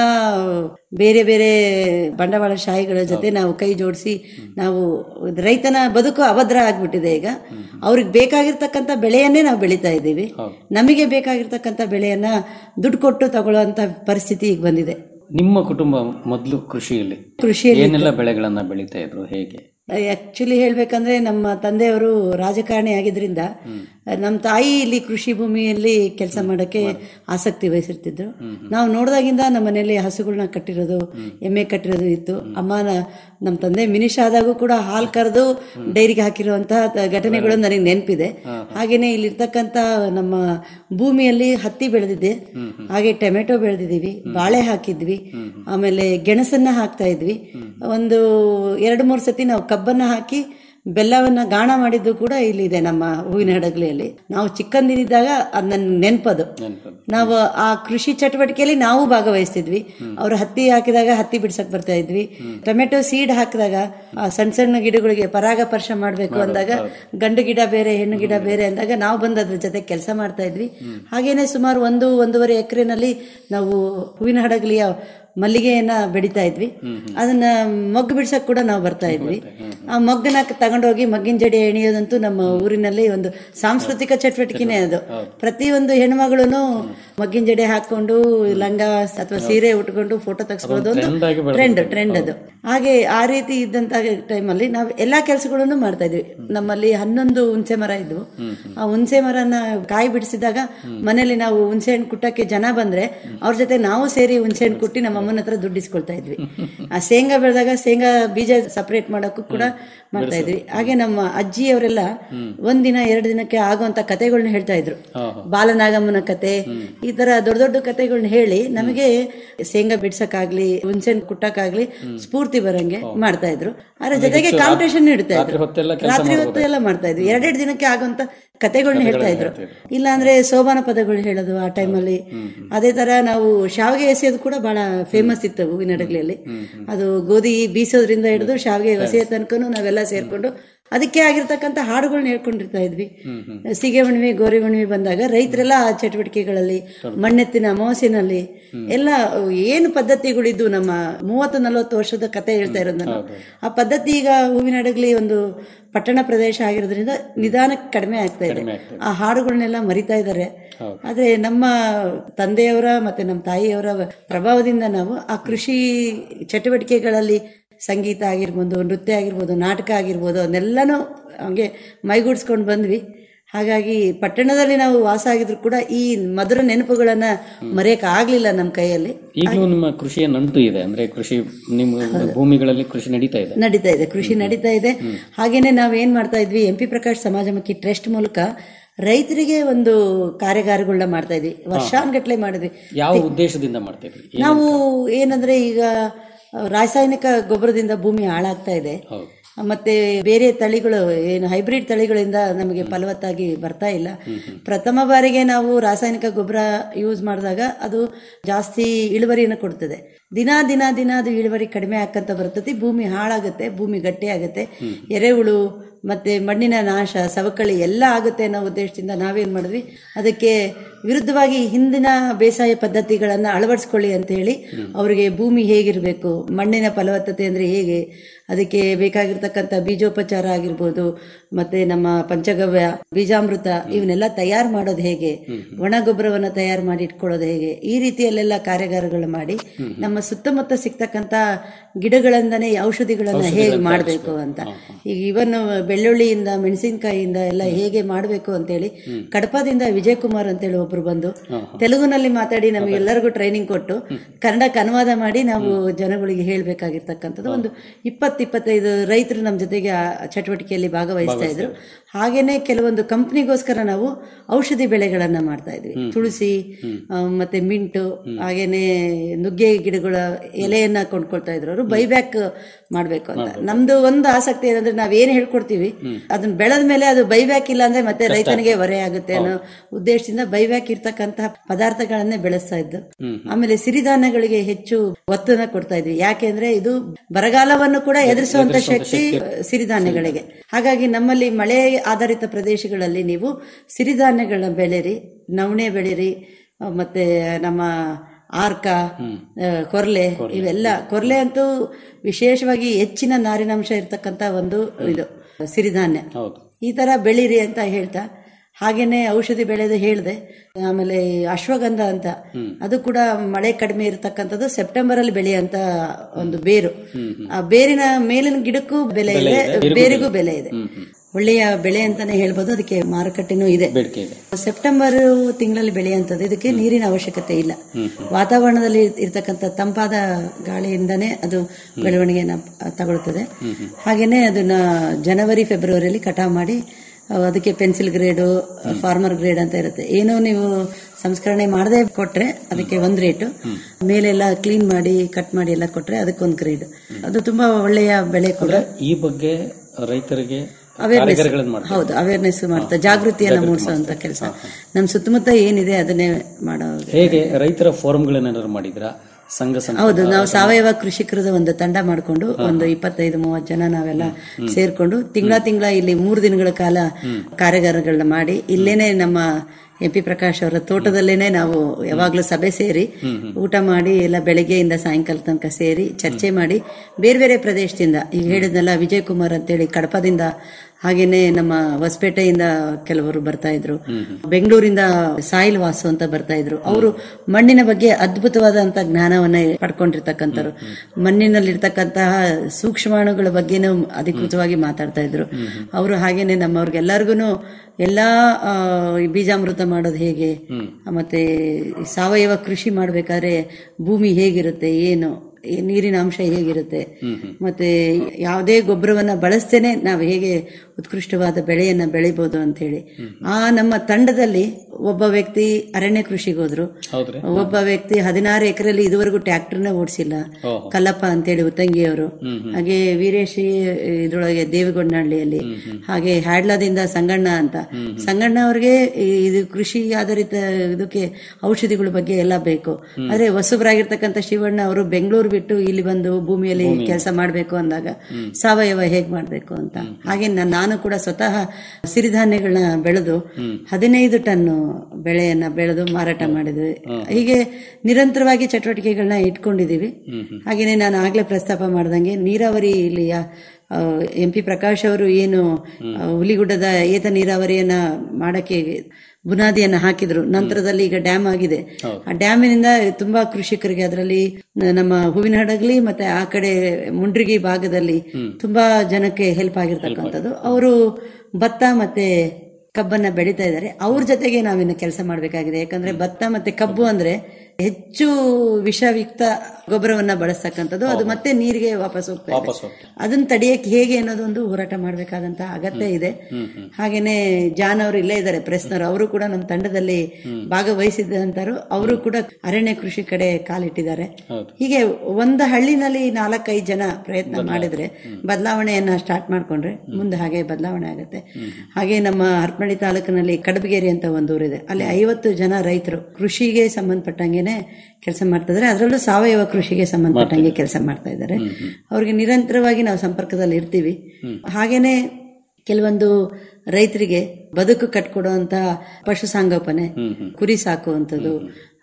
ಬೇರೆ ಬೇರೆ ಬಂಡವಾಳಶಾಹಿಗಳ ಜೊತೆ ನಾವು ಕೈ ಜೋಡಿಸಿ ನಾವು ರೈತನ ಬದುಕು ಅಭದ್ರ ಆಗ್ಬಿಟ್ಟಿದೆ ಈಗ ಅವ್ರಿಗೆ ಬೇಕಾಗಿರ್ತಕ್ಕಂಥ ಬೆಳೆಯನ್ನೇ ನಾವು ಬೆಳೀತಾ ಇದ್ದೀವಿ ನಮಗೆ ಬೇಕಾಗಿರ್ತಕ್ಕಂಥ ಬೆಳೆಯನ್ನ ದುಡ್ಡು ಕೊಟ್ಟು ತಗೊಳ್ಳುವಂತ ಪರಿಸ್ಥಿತಿ ಈಗ ಬಂದಿದೆ
ನಿಮ್ಮ ಕುಟುಂಬ ಮೊದಲು ಕೃಷಿಯಲ್ಲಿ
ಕೃಷಿಯಲ್ಲಿ
ಏನೆಲ್ಲ ಬೆಳೆಗಳನ್ನ ಬೆಳೀತಾ ಇದ್ರು ಹೇಗೆ
ಆಕ್ಚುಲಿ ಹೇಳ್ಬೇಕಂದ್ರೆ ನಮ್ಮ ತಂದೆಯವರು ರಾಜಕಾರಣಿ ಆಗಿದ್ರಿಂದ ನಮ್ಮ ತಾಯಿ ಇಲ್ಲಿ ಕೃಷಿ ಭೂಮಿಯಲ್ಲಿ ಕೆಲಸ ಮಾಡಕ್ಕೆ ಆಸಕ್ತಿ ವಹಿಸಿರ್ತಿದ್ರು ನಾವು ನೋಡಿದಾಗಿಂದ ನಮ್ಮ ಮನೆಯಲ್ಲಿ ಹಸುಗಳನ್ನ ಕಟ್ಟಿರೋದು ಎಮ್ಮೆ ಕಟ್ಟಿರೋದು ಇತ್ತು ಅಮ್ಮನ ನಮ್ಮ ತಂದೆ ಮಿನಿಷ್ ಆದಾಗೂ ಕೂಡ ಹಾಲು ಕರೆದು ಡೈರಿಗೆ ಹಾಕಿರುವಂತಹ ತ- ಘಟನೆಗಳು ನನಗೆ ನೆನಪಿದೆ ಹಾಗೇನೆ ಇಲ್ಲಿರ್ತಕ್ಕಂಥ ನಮ್ಮ ಭೂಮಿಯಲ್ಲಿ ಹತ್ತಿ ಬೆಳೆದಿದ್ದೆ ಹಾಗೆ ಟೊಮೆಟೊ ಬೆಳೆದಿದ್ದೀವಿ ಬಾಳೆ ಹಾಕಿದ್ವಿ ಆಮೇಲೆ ಗೆಣಸನ್ನ ಹಾಕ್ತಾ ಇದ್ವಿ ಒಂದು ಎರಡು ಮೂರು ಸತಿ ನಾವು ಕಬ್ಬನ್ನ ಹಾಕಿ ಬೆಲ್ಲವನ್ನ ಗಾಣ ಮಾಡಿದ್ದು ಕೂಡ ಇಲ್ಲಿದೆ ನಮ್ಮ ಹೂವಿನ ಹಡಗಲಿಯಲ್ಲಿ ನಾವು ಚಿಕ್ಕಂದಿನಿದ್ದಾಗ ಅದ್ ನನ್ ನೆನ್ಪದು ನಾವು ಆ ಕೃಷಿ ಚಟುವಟಿಕೆಯಲ್ಲಿ ನಾವು ಭಾಗವಹಿಸ್ತಿದ್ವಿ ಅವ್ರು ಹತ್ತಿ ಹಾಕಿದಾಗ ಹತ್ತಿ ಬಿಡ್ಸಕ್ ಬರ್ತಾ ಇದ್ವಿ ಟೊಮೆಟೊ ಸೀಡ್ ಹಾಕಿದಾಗ ಆ ಸಣ್ಣ ಸಣ್ಣ ಗಿಡಗಳಿಗೆ ಪರಾಗಸ್ಪರ್ಶ ಮಾಡ್ಬೇಕು ಅಂದಾಗ ಗಂಡು ಗಿಡ ಬೇರೆ ಹೆಣ್ಣು ಗಿಡ ಬೇರೆ ಅಂದಾಗ ನಾವು ಬಂದು ಅದ್ರ ಜೊತೆ ಕೆಲಸ ಮಾಡ್ತಾ ಇದ್ವಿ ಹಾಗೇನೆ ಸುಮಾರು ಒಂದು ಒಂದೂವರೆ ಎಕರೆನಲ್ಲಿ ನಾವು ಹೂವಿನ ಹಡಗಲಿಯ ಮಲ್ಲಿಗೆಯನ್ನ ಬೆಳಿತಾ ಇದ್ವಿ ಅದನ್ನ ಮೊಗ್ಗು ಬಿಡ್ಸಕ್ ಕೂಡ ನಾವು ಬರ್ತಾ ಇದ್ವಿ ಆ ಮೊಗ್ಗನ ತಗೊಂಡೋಗಿ ಮಗ್ಗಿನ ಜಡಿ ಎಣಿಯೋದಂತೂ ನಮ್ಮ ಊರಿನಲ್ಲಿ ಒಂದು ಸಾಂಸ್ಕೃತಿಕ ಚಟುವಟಿಕೆನೇ ಅದು ಪ್ರತಿಯೊಂದು ಹೆಣ್ಮಗಳು ಮಗ್ಗಿನ ಜಡೆ ಹಾಕೊಂಡು ಲಂಗ ಅಥವಾ ಸೀರೆ ಉಟ್ಕೊಂಡು ಫೋಟೋ ತೆಗೆಸ್ಕೊಳ್ಳೋದು ಒಂದು
trend ಆಗಿ ಬೆಳ್ದು
ಟ್ರೆಂಡ್ ಟ್ರೆಂಡ್ ಅದು ಹಾಗೆ ಆ ರೀತಿ ಇದ್ದಂತ ಟೈಮಲ್ಲಿ ನಾವು ಎಲ್ಲಾ ಕೆಲಸಗಳನ್ನು ಮಾಡ್ತಾ ಇದ್ವಿ ನಮ್ಮಲ್ಲಿ ಹನ್ನೊಂದು ಹುಣಸೆ ಮರ ಇದ್ವು ಆ ಹುಣಸೆ ಮರನ ಕಾಯಿ ಬಿಡಿಸಿದಾಗ ಮನೇಲಿ ನಾವು ಹುಣಸೆ ಹಣ್ಣು ಕುಟ್ಟಕ್ಕೆ ಜನ ಬಂದ್ರೆ ಅವ್ರ ಜೊತೆ ನಾವು ಸೇರಿ ಹುಣಸೆ ಹಣ್ಣು ಕುಟ್ಟಿ ನಮ್ಮ ಅಮ್ಮನ ಹತ್ರ ದುಡ್ಡು ಇಸ್ಕೊಳ್ತಾ ಇದ್ವಿ ಆ ಶೇಂಗಾ ಬೆಳೆದಾಗ ಶೇಂಗಾ ಬೀಜ ಸಪರೇಟ್ ಮಾಡೋಕ್ಕೂ ಕೂಡ ಮಾಡ್ತಾ ಇದ್ವಿ ಹಾಗೆ ನಮ್ಮ ಅಜ್ಜಿಯವರೆಲ್ಲ ಒಂದಿನ ಎರಡು ದಿನಕ್ಕೆ ಆಗುವಂತ ಕತೆಗಳನ್ನ ಹೇಳ್ತಾ ಇದ್ರು ಬಾಲನಾಗಮ್ಮನ ಕತೆ ಈ ತರ ದೊಡ್ಡ ದೊಡ್ಡ ಕತೆಗಳನ್ನ ಹೇಳಿ ನಮಗೆ ಶೇಂಗಾ ಬಿಡ್ಸಕ್ಕಾಗ್ಲಿ ಹುಣಸೆ ಹಣ್ಣು ಕುಟ್ಟಕ್ಕಾಗ್ಲಿ ಸ್ಫೂರ್ತಿ ಬರಂಗೆ ಮಾಡ್ತಾ ಇದ್ರು ಅದ್ರ ಜೊತೆಗೆ
ರಾತ್ರಿ-
ಕಾಂಪಿಟೇಷನ್ ಇಡ್ತಾ
ರಾತ್ರಿ
ಇದ್ರು
ಹೊತ್ತೆಲ್ಲ ಕೆಲ್ಸ
ರಾತ್ರಿ ಹೊತ್ತು
ಮಾಡ್ಬೋದಾಯ್ತು.
ಎಲ್ಲ ಮಾಡ್ತಾ ಇದ್ವಿ ಎರಡೆರಡು ದಿನಕ್ಕೆ ಆಗುವಂತ ಕತೆಗಳನ್ನ ಹೇಳ್ತಾ
ಕಥೆಗಳನ್ನ
ಇದ್ರು
ಹೇಳ್ತಾ
ಇಲ್ಲ ಅಂದ್ರೆ ಸೋಬಾನ ಪದಗಳು ಹೇಳೋದು ಆ ಟೈಮಲ್ಲಿ ಅದೇ ತರ ನಾವು ಶಾವಿಗೆ ಎಸೆಯೋದು ಕೂಡ ಬಹಳ ಫೇಮಸ್ ಇತ್ತು ಹೂವಿನ ಹಡಗಲಿಯಲ್ಲಿ ಅದು ಗೋಧಿ ಬೀಸೋದ್ರಿಂದ ಹಿಡಿದು ಶಾವಿಗೆ ಎಸೆಯೋ ತನಕನು ನಾವೆಲ್ಲ ಸೇರ್ಕೊಂಡು ಅದಕ್ಕೆ ಆಗಿರ್ತಕ್ಕಂಥ ಹಾಡುಗಳನ್ನ ಹೇಳ್ಕೊಂಡಿರ್ತಾ ಇದ್ವಿ ಸಿಗೆ ಹುಣ್ಣಿಮೆ ಗೋರಿ ಹುಣ್ಣಿಮೆ ಬಂದಾಗ ರೈತರೆಲ್ಲ ಆ ಚಟುವಟಿಕೆಗಳಲ್ಲಿ ಮಣ್ಣೆತ್ತಿನ ಅಮಾವಾಸ್ಯೆನಲ್ಲಿ ಎಲ್ಲ ಏನು ಪದ್ಧತಿಗಳಿದ್ದು ನಮ್ಮ ಮೂವತ್ತು ನಲವತ್ತು ವರ್ಷದ ಕತೆ ಹೇಳ್ತಾ ಇರೋದು ನಾನು ಆ ಪದ್ಧತಿ ಈಗ ಹೂವಿನ ಹಡಗಲಿ ಒಂದು ಪಟ್ಟಣ ಪ್ರದೇಶ ಆಗಿರೋದ್ರಿಂದ ನಿಧಾನಕ್ಕೆ ಕಡಿಮೆ ಆಗ್ತಾ ಇದೆ ಆ ಹಾಡುಗಳನ್ನೆಲ್ಲ ಮರಿತಾ ಇದ್ದಾರೆ ಆದ್ರೆ ನಮ್ಮ ತಂದೆಯವರ ಮತ್ತೆ ನಮ್ಮ ತಾಯಿಯವರ ಪ್ರಭಾವದಿಂದ ನಾವು ಆ ಕೃಷಿ ಚಟುವಟಿಕೆಗಳಲ್ಲಿ ಸಂಗೀತ ಆಗಿರ್ಬೋದು ನೃತ್ಯ ಆಗಿರ್ಬೋದು ನಾಟಕ ಆಗಿರ್ಬೋದು ಅದನ್ನೆಲ್ಲನೂ ಹಂಗೆ ಮೈಗೂಡಿಸ್ಕೊಂಡು ಬಂದ್ವಿ ಹಾಗಾಗಿ ಪಟ್ಟಣದಲ್ಲಿ ನಾವು ವಾಸ ಆಗಿದ್ರು ಕೂಡ ಈ ಮಧುರ ನೆನಪುಗಳನ್ನ ಮರೆಯಕ್ ಆಗ್ಲಿಲ್ಲ ನಮ್ಮ ಕೈಯಲ್ಲಿ
ಈಗಲೂ ನಿಮ್ಮ ಕೃಷಿಯ ನಂಟು ಇದೆ ಅಂದ್ರೆ ಕೃಷಿ ನಿಮ್ಮ ಭೂಮಿಗಳಲ್ಲಿ ಕೃಷಿ ನಡೀತಾ ಇದೆ
ನಡೀತಾ ಇದೆ ಕೃಷಿ ನಡೀತಾ ಇದೆ ಹಾಗೇನೆ ನಾವ್ ಏನ್ ಮಾಡ್ತಾ ಇದ್ವಿ ಎಂ ಪಿ ಪ್ರಕಾಶ್ ಸಮಾಜಮುಖಿ ಟ್ರಸ್ಟ್ ಮೂಲಕ ರೈತರಿಗೆ ಒಂದು ಕಾರ್ಯಾಗಾರಗಳನ್ನ ಮಾಡ್ತಾ ಇದ್ವಿ ವರ್ಷಾನ್ಗಟ್ಲೆ ಮಾಡಿದ್ವಿ
ಯಾವ ಉದ್ದೇಶದಿಂದ ಮಾಡ್ತಿದ್ರಿ ಏನ್-
ನಾವು ಏನಂದ್ರೆ ಈಗ ರಾಸಾಯನಿಕ ಗೊಬ್ಬರದಿಂದ ಭೂಮಿ ಹಾಳಾಗ್ತಾ ಇದೆ
ಹೌದು.
ಮತ್ತೆ ಬೇರೆ ತಳಿಗಳು ಏನು ಹೈಬ್ರಿಡ್ ತಳಿಗಳಿಂದ ನಮಗೆ ಫಲವತ್ತಾಗಿ ಬರ್ತಾ ಇಲ್ಲ ಪ್ರಥಮ ಬಾರಿಗೆ ನಾವು ರಾಸಾಯನಿಕ ಗೊಬ್ಬರ ಯೂಸ್ ಮಾಡಿದಾಗ ಅದು ಜಾಸ್ತಿ ಇಳುವರಿಯನ್ನು ಕೊಡ್ತದೆ ದಿನ ದಿನ ದಿನ ಅದು ಇಳುವರಿ ಕಡಿಮೆ ಆಕ್ಕಂತ ಬರ್ತದೆ ಭೂಮಿ ಹಾಳಾಗುತ್ತೆ ಭೂಮಿ ಗಟ್ಟಿ ಆಗುತ್ತೆ ಎರೆಹುಳು ಮತ್ತೆ ಮಣ್ಣಿನ ನಾಶ ಸವಕಳಿ ಎಲ್ಲ ಆಗುತ್ತೆ ಅನ್ನೋ ಉದ್ದೇಶದಿಂದ ನಾವೇನ್ ಮಾಡಿದ್ವಿ ಅದಕ್ಕೆ ವಿರುದ್ಧವಾಗಿ ಹಿಂದಿನ ಬೇಸಾಯ ಪದ್ಧತಿಗಳನ್ನು ಅಳವಡಿಸ್ಕೊಳ್ಳಿ ಅಂತ ಹೇಳಿ ಅವರಿಗೆ ಭೂಮಿ ಹೇಗಿರಬೇಕು ಮಣ್ಣಿನ ಫಲವತ್ತತೆ ಅಂದ್ರೆ ಹೇಗೆ ಅದಕ್ಕೆ ಬೇಕಾಗಿರ್ತಕ್ಕಂಥ ಬೀಜೋಪಚಾರ ಆಗಿರ್ಬೋದು ಮತ್ತೆ ನಮ್ಮ ಪಂಚಗವ್ಯ ಬೀಜಾಮೃತ ಇವನ್ನೆಲ್ಲ ತಯಾರು ಮಾಡೋದು ಹೇಗೆ ಒಣ ಗೊಬ್ಬರವನ್ನು ತಯಾರು ಮಾಡಿ ಇಟ್ಕೊಳ್ಳೋದು ಹೇಗೆ ಈ ರೀತಿಯಲ್ಲೆಲ್ಲ ಕಾರ್ಯಾಗಾರಗಳು ಮಾಡಿ ನಮ್ಮ ನಮ್ಮ ಸುತ್ತಮುತ್ತ ಸಿಗ್ತಕ್ಕಂತ ಗಿಡಗಳಿಂದನೇ ಔಷಧಿಗಳನ್ನ ಹೇಗೆ
ಔಷಧಿಗಳನ್ನ
ಮಾಡಬೇಕು ಅಂತ ಈಗ ಇವನ್ ಬೆಳ್ಳುಳ್ಳಿಯಿಂದ ಮೆಣಸಿನಕಾಯಿಯಿಂದ ಎಲ್ಲ ಹೇಗೆ ಮಾಡಬೇಕು ಅಂತೇಳಿ ಕಡಪದಿಂದ ವಿಜಯ್ ಕುಮಾರ್ ಅಂತೇಳಿ ಒಬ್ರು ಬಂದು ತೆಲುಗುನಲ್ಲಿ ಮಾತಾಡಿ ನಮಗೆಲ್ಲರಿಗೂ ಟ್ರೈನಿಂಗ್ ಕೊಟ್ಟು ಕನ್ನಡಕ್ಕೆ ಅನುವಾದ ಮಾಡಿ ನಾವು ಜನಗಳಿಗೆ ಹೇಳ್ಬೇಕಾಗಿರ್ತಕ್ಕಂಥದ್ದು ಒಂದು ಇಪ್ಪತ್ತು ಇಪ್ಪತ್ತೈದು ರೈತರು ನಮ್ಮ ಜೊತೆಗೆ ಆ ಚಟುವಟಿಕೆಯಲ್ಲಿ ಭಾಗವಹಿಸ್ತಾ ಇದ್ರು ಹಾಗೇನೆ ಕೆಲವೊಂದು ಕಂಪ್ನಿಗೋಸ್ಕರ ನಾವು ಔಷಧಿ ಬೆಳೆಗಳನ್ನ ಮಾಡ್ತಾ ಇದ್ವಿ ತುಳಸಿ ಆ, ಮತ್ತೆ ಮಿಂಟು ಹಾಗೇನೆ ನುಗ್ಗೆ ಗಿಡಗಳ ಎಲೆಯನ್ನ ಕೊಂಡ್ಕೊಳ್ತಾ ಇದ್ರು ಅವರು ಬೈಬ್ಯಾಕ್ ಮಾಡ್ಬೇಕು ಅಂತ ನಮ್ದು ಒಂದು ಆಸಕ್ತಿ ಏನಂದ್ರೆ ನಾವ್ ಏನ್ ಹೇಳ್ಕೊಡ್ತೀವಿ ಅದನ್ನ ಬೆಳೆದ ಮೇಲೆ ಅದು ಬೈಬ್ಯಾಕ್ ಇಲ್ಲ ಅಂದ್ರೆ ಮತ್ತೆ ರೈತನಿಗೆ ಹೊರೆ ಆಗುತ್ತೆ ಅನ್ನೋ ಉದ್ದೇಶದಿಂದ ಬೈಬ್ಯಾಕ್ ಇರ್ತಕ್ಕಂತಹ ಪದಾರ್ಥಗಳನ್ನೇ ಬೆಳೆಸ್ತಾ ಇದ್ದು ಆಮೇಲೆ ಸಿರಿಧಾನ್ಯಗಳಿಗೆ ಹೆಚ್ಚು ಒತ್ತನ್ನ ಕೊಡ್ತಾ ಇದ್ವಿ ಯಾಕೆಂದ್ರೆ ಇದು ಬರಗಾಲವನ್ನು ಕೂಡ ಎದುರಿಸುವಂತ ಶಕ್ತಿ ಸಿರಿಧಾನ್ಯಗಳಿಗೆ ಹಾಗಾಗಿ ನಮ್ಮಲ್ಲಿ ಮಳೆ ಆಧಾರಿತ ಪ್ರದೇಶಗಳಲ್ಲಿ ನೀವು ಸಿರಿಧಾನ್ಯಗಳನ್ನ ಬೆಳೆರಿ ನವಣೆ ಬೆಳೆರಿ ಆ, ಮತ್ತೆ ನಮ್ಮ ಆರ್ಕ ಆ, ಕೊರ್ಲೆ ಇವೆಲ್ಲ ಕೊರ್ಲೆ ಅಂತೂ ವಿಶೇಷವಾಗಿ ಹೆಚ್ಚಿನ ನಾರಿನಾಂಶ ಇರ್ತಕ್ಕಂತ ಒಂದು ಇದು ಸಿರಿಧಾನ್ಯ ಈ ತರ ಬೆಳೀರಿ ಅಂತ ಹೇಳ್ತಾ ಹಾಗೇನೆ ಔಷಧಿ ಬೆಳೆದು ಹೇಳ್ದೆ ಆಮೇಲೆ ಈ ಅಶ್ವಗಂಧ ಅಂತ ಅದು ಕೂಡ ಮಳೆ ಕಡಿಮೆ ಇರತಕ್ಕಂಥದ್ದು ಸೆಪ್ಟೆಂಬರ್ ಅಲ್ಲಿ ಬೆಳೆಯುವಂತ ಒಂದು ಬೇರು ಆ ಬೇರಿನ ಮೇಲಿನ ಗಿಡಕ್ಕೂ ಬೆಲೆ ಇದೆ ಬೇರಿಗೂ ಬೆಲೆ ಇದೆ ಒಳ್ಳೆಯ ಬೆಳೆ ಅಂತಾನೆ ಹೇಳ್ಬೋದು ಅದಕ್ಕೆ ಮಾರುಕಟ್ಟೆನೂ ಇದೆ
ಬೇಡಿಕೆ ಇದೆ
ಸೆಪ್ಟೆಂಬರ್ ತಿಂಗಳಲ್ಲಿ ಬೆಳೆಯುವಂಥದ್ದು ಇದಕ್ಕೆ ನೀರಿನ ಅವಶ್ಯಕತೆ ಇಲ್ಲ ವಾತಾವರಣದಲ್ಲಿ ಇರ್ತಕ್ಕಂಥ ತಂಪಾದ ಗಾಳಿಯಿಂದನೇ ಅದು ಬೆಳವಣಿಗೆನ ತಗೊಳ್ತದೆ ಹಾಗೇನೆ ಅದನ್ನ ಜನವರಿ ಫೆಬ್ರವರಿಯಲ್ಲಿ ಕಟಾವ್ ಮಾಡಿ ಅಹ್, ಅದಕ್ಕೆ ಪೆನ್ಸಿಲ್ ಗ್ರೇಡು ಫಾರ್ಮರ್ ಗ್ರೇಡ್ ಅಂತ ಇರುತ್ತೆ ಏನೋ ನೀವು ಸಂಸ್ಕರಣೆ ಮಾಡದೆ ಕೊಟ್ರೆ ಅದಕ್ಕೆ ಒಂದ್ ರೇಟು ಮೇಲೆಲ್ಲ ಕ್ಲೀನ್ ಮಾಡಿ ಕಟ್ ಮಾಡಿ ಎಲ್ಲ ಕೊಟ್ರೆ ಅದಕ್ಕೊಂದು ಗ್ರೇಡ್ ಅದು ತುಂಬಾ ಒಳ್ಳೆಯ ಬೆಳೆ ಕೂಡ
ಈ ಬಗ್ಗೆ ರೈತರಿಗೆ
ಅವೇರ್ನೆಸ್
ಕಾರ್ಯಕ್ರಮಗಳನ್ನ ಮಾಡ್ತಾರೆ
ಹೌದು ಅವೇರ್ನೆಸ್ ಮಾಡ್ತಾ ಜಾಗೃತಿಯನ್ನ ಮೂಡಿಸುವಂತ ಕೆಲಸ ನಮ್ಮ ಸುತ್ತಮುತ್ತ ಏನಿದೆ ಅದನ್ನೇ ಮಾಡೋ
ಹೇಗೆ ರೈತರ ಫೋರಂಗಳನ್ನೇನಾದ್ರು ಮಾಡಿದ್ರಾ ಸಂಘ ಸಂಸ್ಥೆ
ಹೌದು ನಾವು ಸಾವಯವ ಕೃಷಿಕರದ ಒಂದು ತಂಡ ಮಾಡಿಕೊಂಡು ಒಂದು ಇಪ್ಪತ್ತೈದು ಮೂವತ್ತು ಜನ ನಾವೆಲ್ಲ ಸೇರ್ಕೊಂಡು ತಿಂಗಳ ತಿಂಗಳ ಇಲ್ಲಿ ಮೂರು ದಿನಗಳ ಕಾಲ ಕಾರ್ಯಾಗಾರಗಳನ್ನ ಮಾಡಿ ಇಲ್ಲೇನೆ ನಮ್ಮ ಎಂ ಪಿ ಪ್ರಕಾಶ್ ಅವರ ತೋಟದಲ್ಲೇನೆ ನಾವು ಯಾವಾಗ್ಲೂ ಸಭೆ ಸೇರಿ ಊಟ ಮಾಡಿ ಎಲ್ಲ ಬೆಳಗ್ಗೆಯಿಂದ ಸಾಯಂಕಾಲ ತನಕ ಸೇರಿ ಚರ್ಚೆ ಮಾಡಿ ಬೇರೆ ಬೇರೆ ಪ್ರದೇಶದಿಂದ ಈಗ ಹೇಳಿದ್ನಲ್ಲ ವಿಜಯ್ ಕುಮಾರ್ ಅಂತೇಳಿ ಕಡಪದಿಂದ ಹಾಗೇನೆ ನಮ್ಮ ಹೊಸಪೇಟೆಯಿಂದ ಕೆಲವರು ಬರ್ತಾ ಇದ್ರು ಬೆಂಗಳೂರಿಂದ ಸಾಯಿಲ್ ವಾಸು ಅಂತ ಬರ್ತಾ ಇದ್ರು ಅವರು ಮಣ್ಣಿನ ಬಗ್ಗೆ ಅದ್ಭುತವಾದಂತ ಜ್ಞಾನವನ್ನ ಪಡ್ಕೊಂಡಿರ್ತಕ್ಕಂಥವ್ರು ಮಣ್ಣಿನಲ್ಲಿರ್ತಕ್ಕಂತಹ ಸೂಕ್ಷ್ಮಾಣುಗಳ ಬಗ್ಗೆನೂ ಅಧಿಕೃತವಾಗಿ ಮಾತಾಡ್ತಾ ಇದ್ರು ಅವರು ಹಾಗೇನೆ ನಮ್ಮವ್ರಿಗೆಲ್ಲರಿಗೂ ಎಲ್ಲಾ ಆ, ಈ ಬೀಜಾಮೃತ ಮಾಡೋದು ಹೇಗೆ ಮತ್ತೆ ಈ ಸಾವಯವ ಕೃಷಿ ಮಾಡ್ಬೇಕಾದ್ರೆ ಭೂಮಿ ಹೇಗಿರುತ್ತೆ ಏನು ಈ ನೀರಿನ ಅಂಶ ಹೇಗಿರುತ್ತೆ ಮತ್ತೆ ಯಾವುದೇ ಗೊಬ್ಬರವನ್ನ ಬಳಸ್ತೇನೆ ನಾವು ಹೇಗೆ ಉತ್ಕೃಷ್ಟವಾದ ಬೆಳೆಯನ್ನ ಬೆಳಿಬಹುದು ಅಂತ ಹೇಳಿ ಆ ನಮ್ಮ ತಂಡದಲ್ಲಿ ಒಬ್ಬ ವ್ಯಕ್ತಿ ಅರಣ್ಯ ಕೃಷಿಗೆ ಹೋದ್ರು
ಹೌದ್ರಿ
ಒಬ್ಬ ವ್ಯಕ್ತಿ ಹದಿನಾರು ಎಕರೆಯಲ್ಲಿ ಇದುವರೆಗೂ ಟ್ರ್ಯಾಕ್ಟರ್ನ ಓಡಿಸಿಲ್ಲ
ಓಹೋ.
ಕಲ್ಲಪ್ಪ ಅಂತೇಳಿ ಉತ್ತಂಗಿಯವರು ಹಾಗೆ ವೀರೇಶಿ ಇದ್ರೊಳಗೆ ದೇವಗೊಂಡನಹಳ್ಳಿಯಲ್ಲಿ ಹಾಗೆ ಹ್ಯಾಡ್ಲಾದಿಂದ ಸಂಗಣ್ಣ ಅಂತ ಸಂಗಣ್ಣ ಅವ್ರಿಗೆ ಈ- ಇದು ಕೃಷಿ ಆಧಾರಿತ ಇದಕ್ಕೆ ಔಷಧಿಗಳ ಬಗ್ಗೆ ಎಲ್ಲ ಬೇಕು ಆದ್ರೆ ಹೊಸಬರಾಗಿರ್ತಕ್ಕಂಥ ಶಿವಣ್ಣ ಅವರು ಬೆಂಗಳೂರು ಬಿಟ್ಟು ಇಲ್ಲಿ ಬಂದು ಭೂಮಿಯಲ್ಲಿ ಕೆಲಸ ಮಾಡಬೇಕು ಅಂದಾಗ ಸಾವಯವ ಹೇಗ್ ಮಾಡ್ಬೇಕು ಅಂತ ಹಾಗೆ ನಾನ್- ನಾನು ಕೂಡ ಸ್ವತಃ ಸಿರಿಧಾನ್ಯಗಳನ್ನ ಬೆಳೆದು ಹದಿನೈದು ಟನ್ ಬೆಳೆಯನ್ನ ಬೆಳೆದು ಮಾರಾಟ ಮಾಡಿದ್ವಿ ಹೀಗೆ ನಿರಂತರವಾಗಿ ಚಟುವಟಿಕೆಗಳನ್ನ ಇಟ್ಕೊಂಡಿದೀವಿ ಹಾಗೇನೆ ನಾನು ಆಗ್ಲೇ ಪ್ರಸ್ತಾಪ ಮಾಡ್ದಂಗೆ ನೀರಾವರಿ ಇಲ್ಲಿಯ ಎಂ ಪಿ ಪ್ರಕಾಶ್ ಅವರು ಏನು ಆ, ಹುಲಿಗುಡ್ಡದ ಏತ ನೀರಾವರಿಯನ್ನ ಮಾಡಕ್ಕೆ ಬುನಾದಿಯನ್ನ ಹಾಕಿದ್ರು ನಂತರದಲ್ಲಿ ಈಗ ಡ್ಯಾಮ್ ಆಗಿದೆ ಆ ಡ್ಯಾಮಿನಿಂದ ತುಂಬಾ ಕೃಷಿಕರಿಗೆ ಅದರಲ್ಲಿ ನಮ್ಮ ಹೂವಿನ ಹಡಗಲಿ ಮತ್ತೆ ಆ ಕಡೆ ಮುಂಡ್ರಿಗಿ ಭಾಗದಲ್ಲಿ ತುಂಬಾ ಜನಕ್ಕೆ ಹೆಲ್ಪ್ ಆಗಿರ್ತಕ್ಕಂಥದ್ದು ಅವರು ಭತ್ತ ಮತ್ತೆ ಕಬ್ಬನ್ನ ಬೆಳೀತಾ ಇದ್ದಾರೆ ಅವ್ರ ಜೊತೆಗೆ ನಾವಿನ್ನು ಕೆಲಸ ಮಾಡಬೇಕಾಗಿದೆ ಯಾಕಂದ್ರೆ ಭತ್ತ ಮತ್ತೆ ಕಬ್ಬು ಅಂದ್ರೆ ಹೆಚ್ಚು ವಿಷಯುಕ್ತ ಗೊಬ್ಬರವನ್ನ ಬಳಸ್ತಕ್ಕಂಥದ್ದು ಅದು ಮತ್ತೆ ನೀರಿಗೆ ವಾಪಸ್ ಹೋಗ್ತಾ ಇದೆ
ವಾಪಸ್ ಹೋಗ್ತದೆ
ಅದನ್ನ ತಡೆಯಕ್ಕೆ ಹೇಗೆ ಅನ್ನೋದೊಂದು ಹೋರಾಟ ಮಾಡಬೇಕಾದಂತ ಅಗತ್ಯ ಇದೆ ಹಾಗೇನೆ ಜಾನ್ ಅವರು ಇಲ್ಲೇ ಇದ್ದಾರೆ ಪ್ರೆಸ್ನವರು ಅವರು ಕೂಡ ನಮ್ಮ ತಂಡದಲ್ಲಿ ಭಾಗವಹಿಸಿದಂತರು ಅವರು ಕೂಡ ಅರಣ್ಯ ಕೃಷಿ ಕಡೆ ಕಾಲಿಟ್ಟಿದ್ದಾರೆ
ಹೌದು.
ಹೀಗೆ ಒಂದು ಹಳ್ಳಿನಲ್ಲಿ ನಾಲ್ಕೈದು ಜನ ಪ್ರಯತ್ನ ಮಾಡಿದ್ರೆ ಬದಲಾವಣೆಯನ್ನ ಸ್ಟಾರ್ಟ್ ಮಾಡ್ಕೊಂಡ್ರೆ ಮುಂದೆ ಹಾಗೆ ಬದಲಾವಣೆ ಆಗುತ್ತೆ ಹಾಗೆ ನಮ್ಮ ಹರಪನಹಳ್ಳಿ ತಾಲೂಕಿನಲ್ಲಿ ಕಡಬಗೇರಿ ಅಂತ ಒಂದು ಊರಿದೆ ಅಲ್ಲಿ ಐವತ್ತು ಜನ ರೈತರು ಕೃಷಿಗೆ ಸಂಬಂಧಪಟ್ಟಂಗೆನೆ ಕೆಲಸ ಮಾಡ್ತಾ ಇದ್ದಾರೆ ಅದರಲ್ಲೂ ಸಾವಯವ ಕೃಷಿಗೆ ಸಂಬಂಧಪಟ್ಟಂಗೆ ಕೆಲಸ ಮಾಡ್ತಾ ಇದ್ದಾರೆ ಅವ್ರಿಗೆ ನಿರಂತರವಾಗಿ ನಾವು ಸಂಪರ್ಕದಲ್ಲಿ ಇರ್ತೀವಿ ಹಾಗೇನೆ ಕೆಲವೊಂದು ರೈತರಿಗೆ ಬದುಕು ಕಟ್ಕೊಡುವಂತ ಪಶು ಸಂಗೋಪನೆ ಕುರಿ ಸಾಕುವಂಥದ್ದು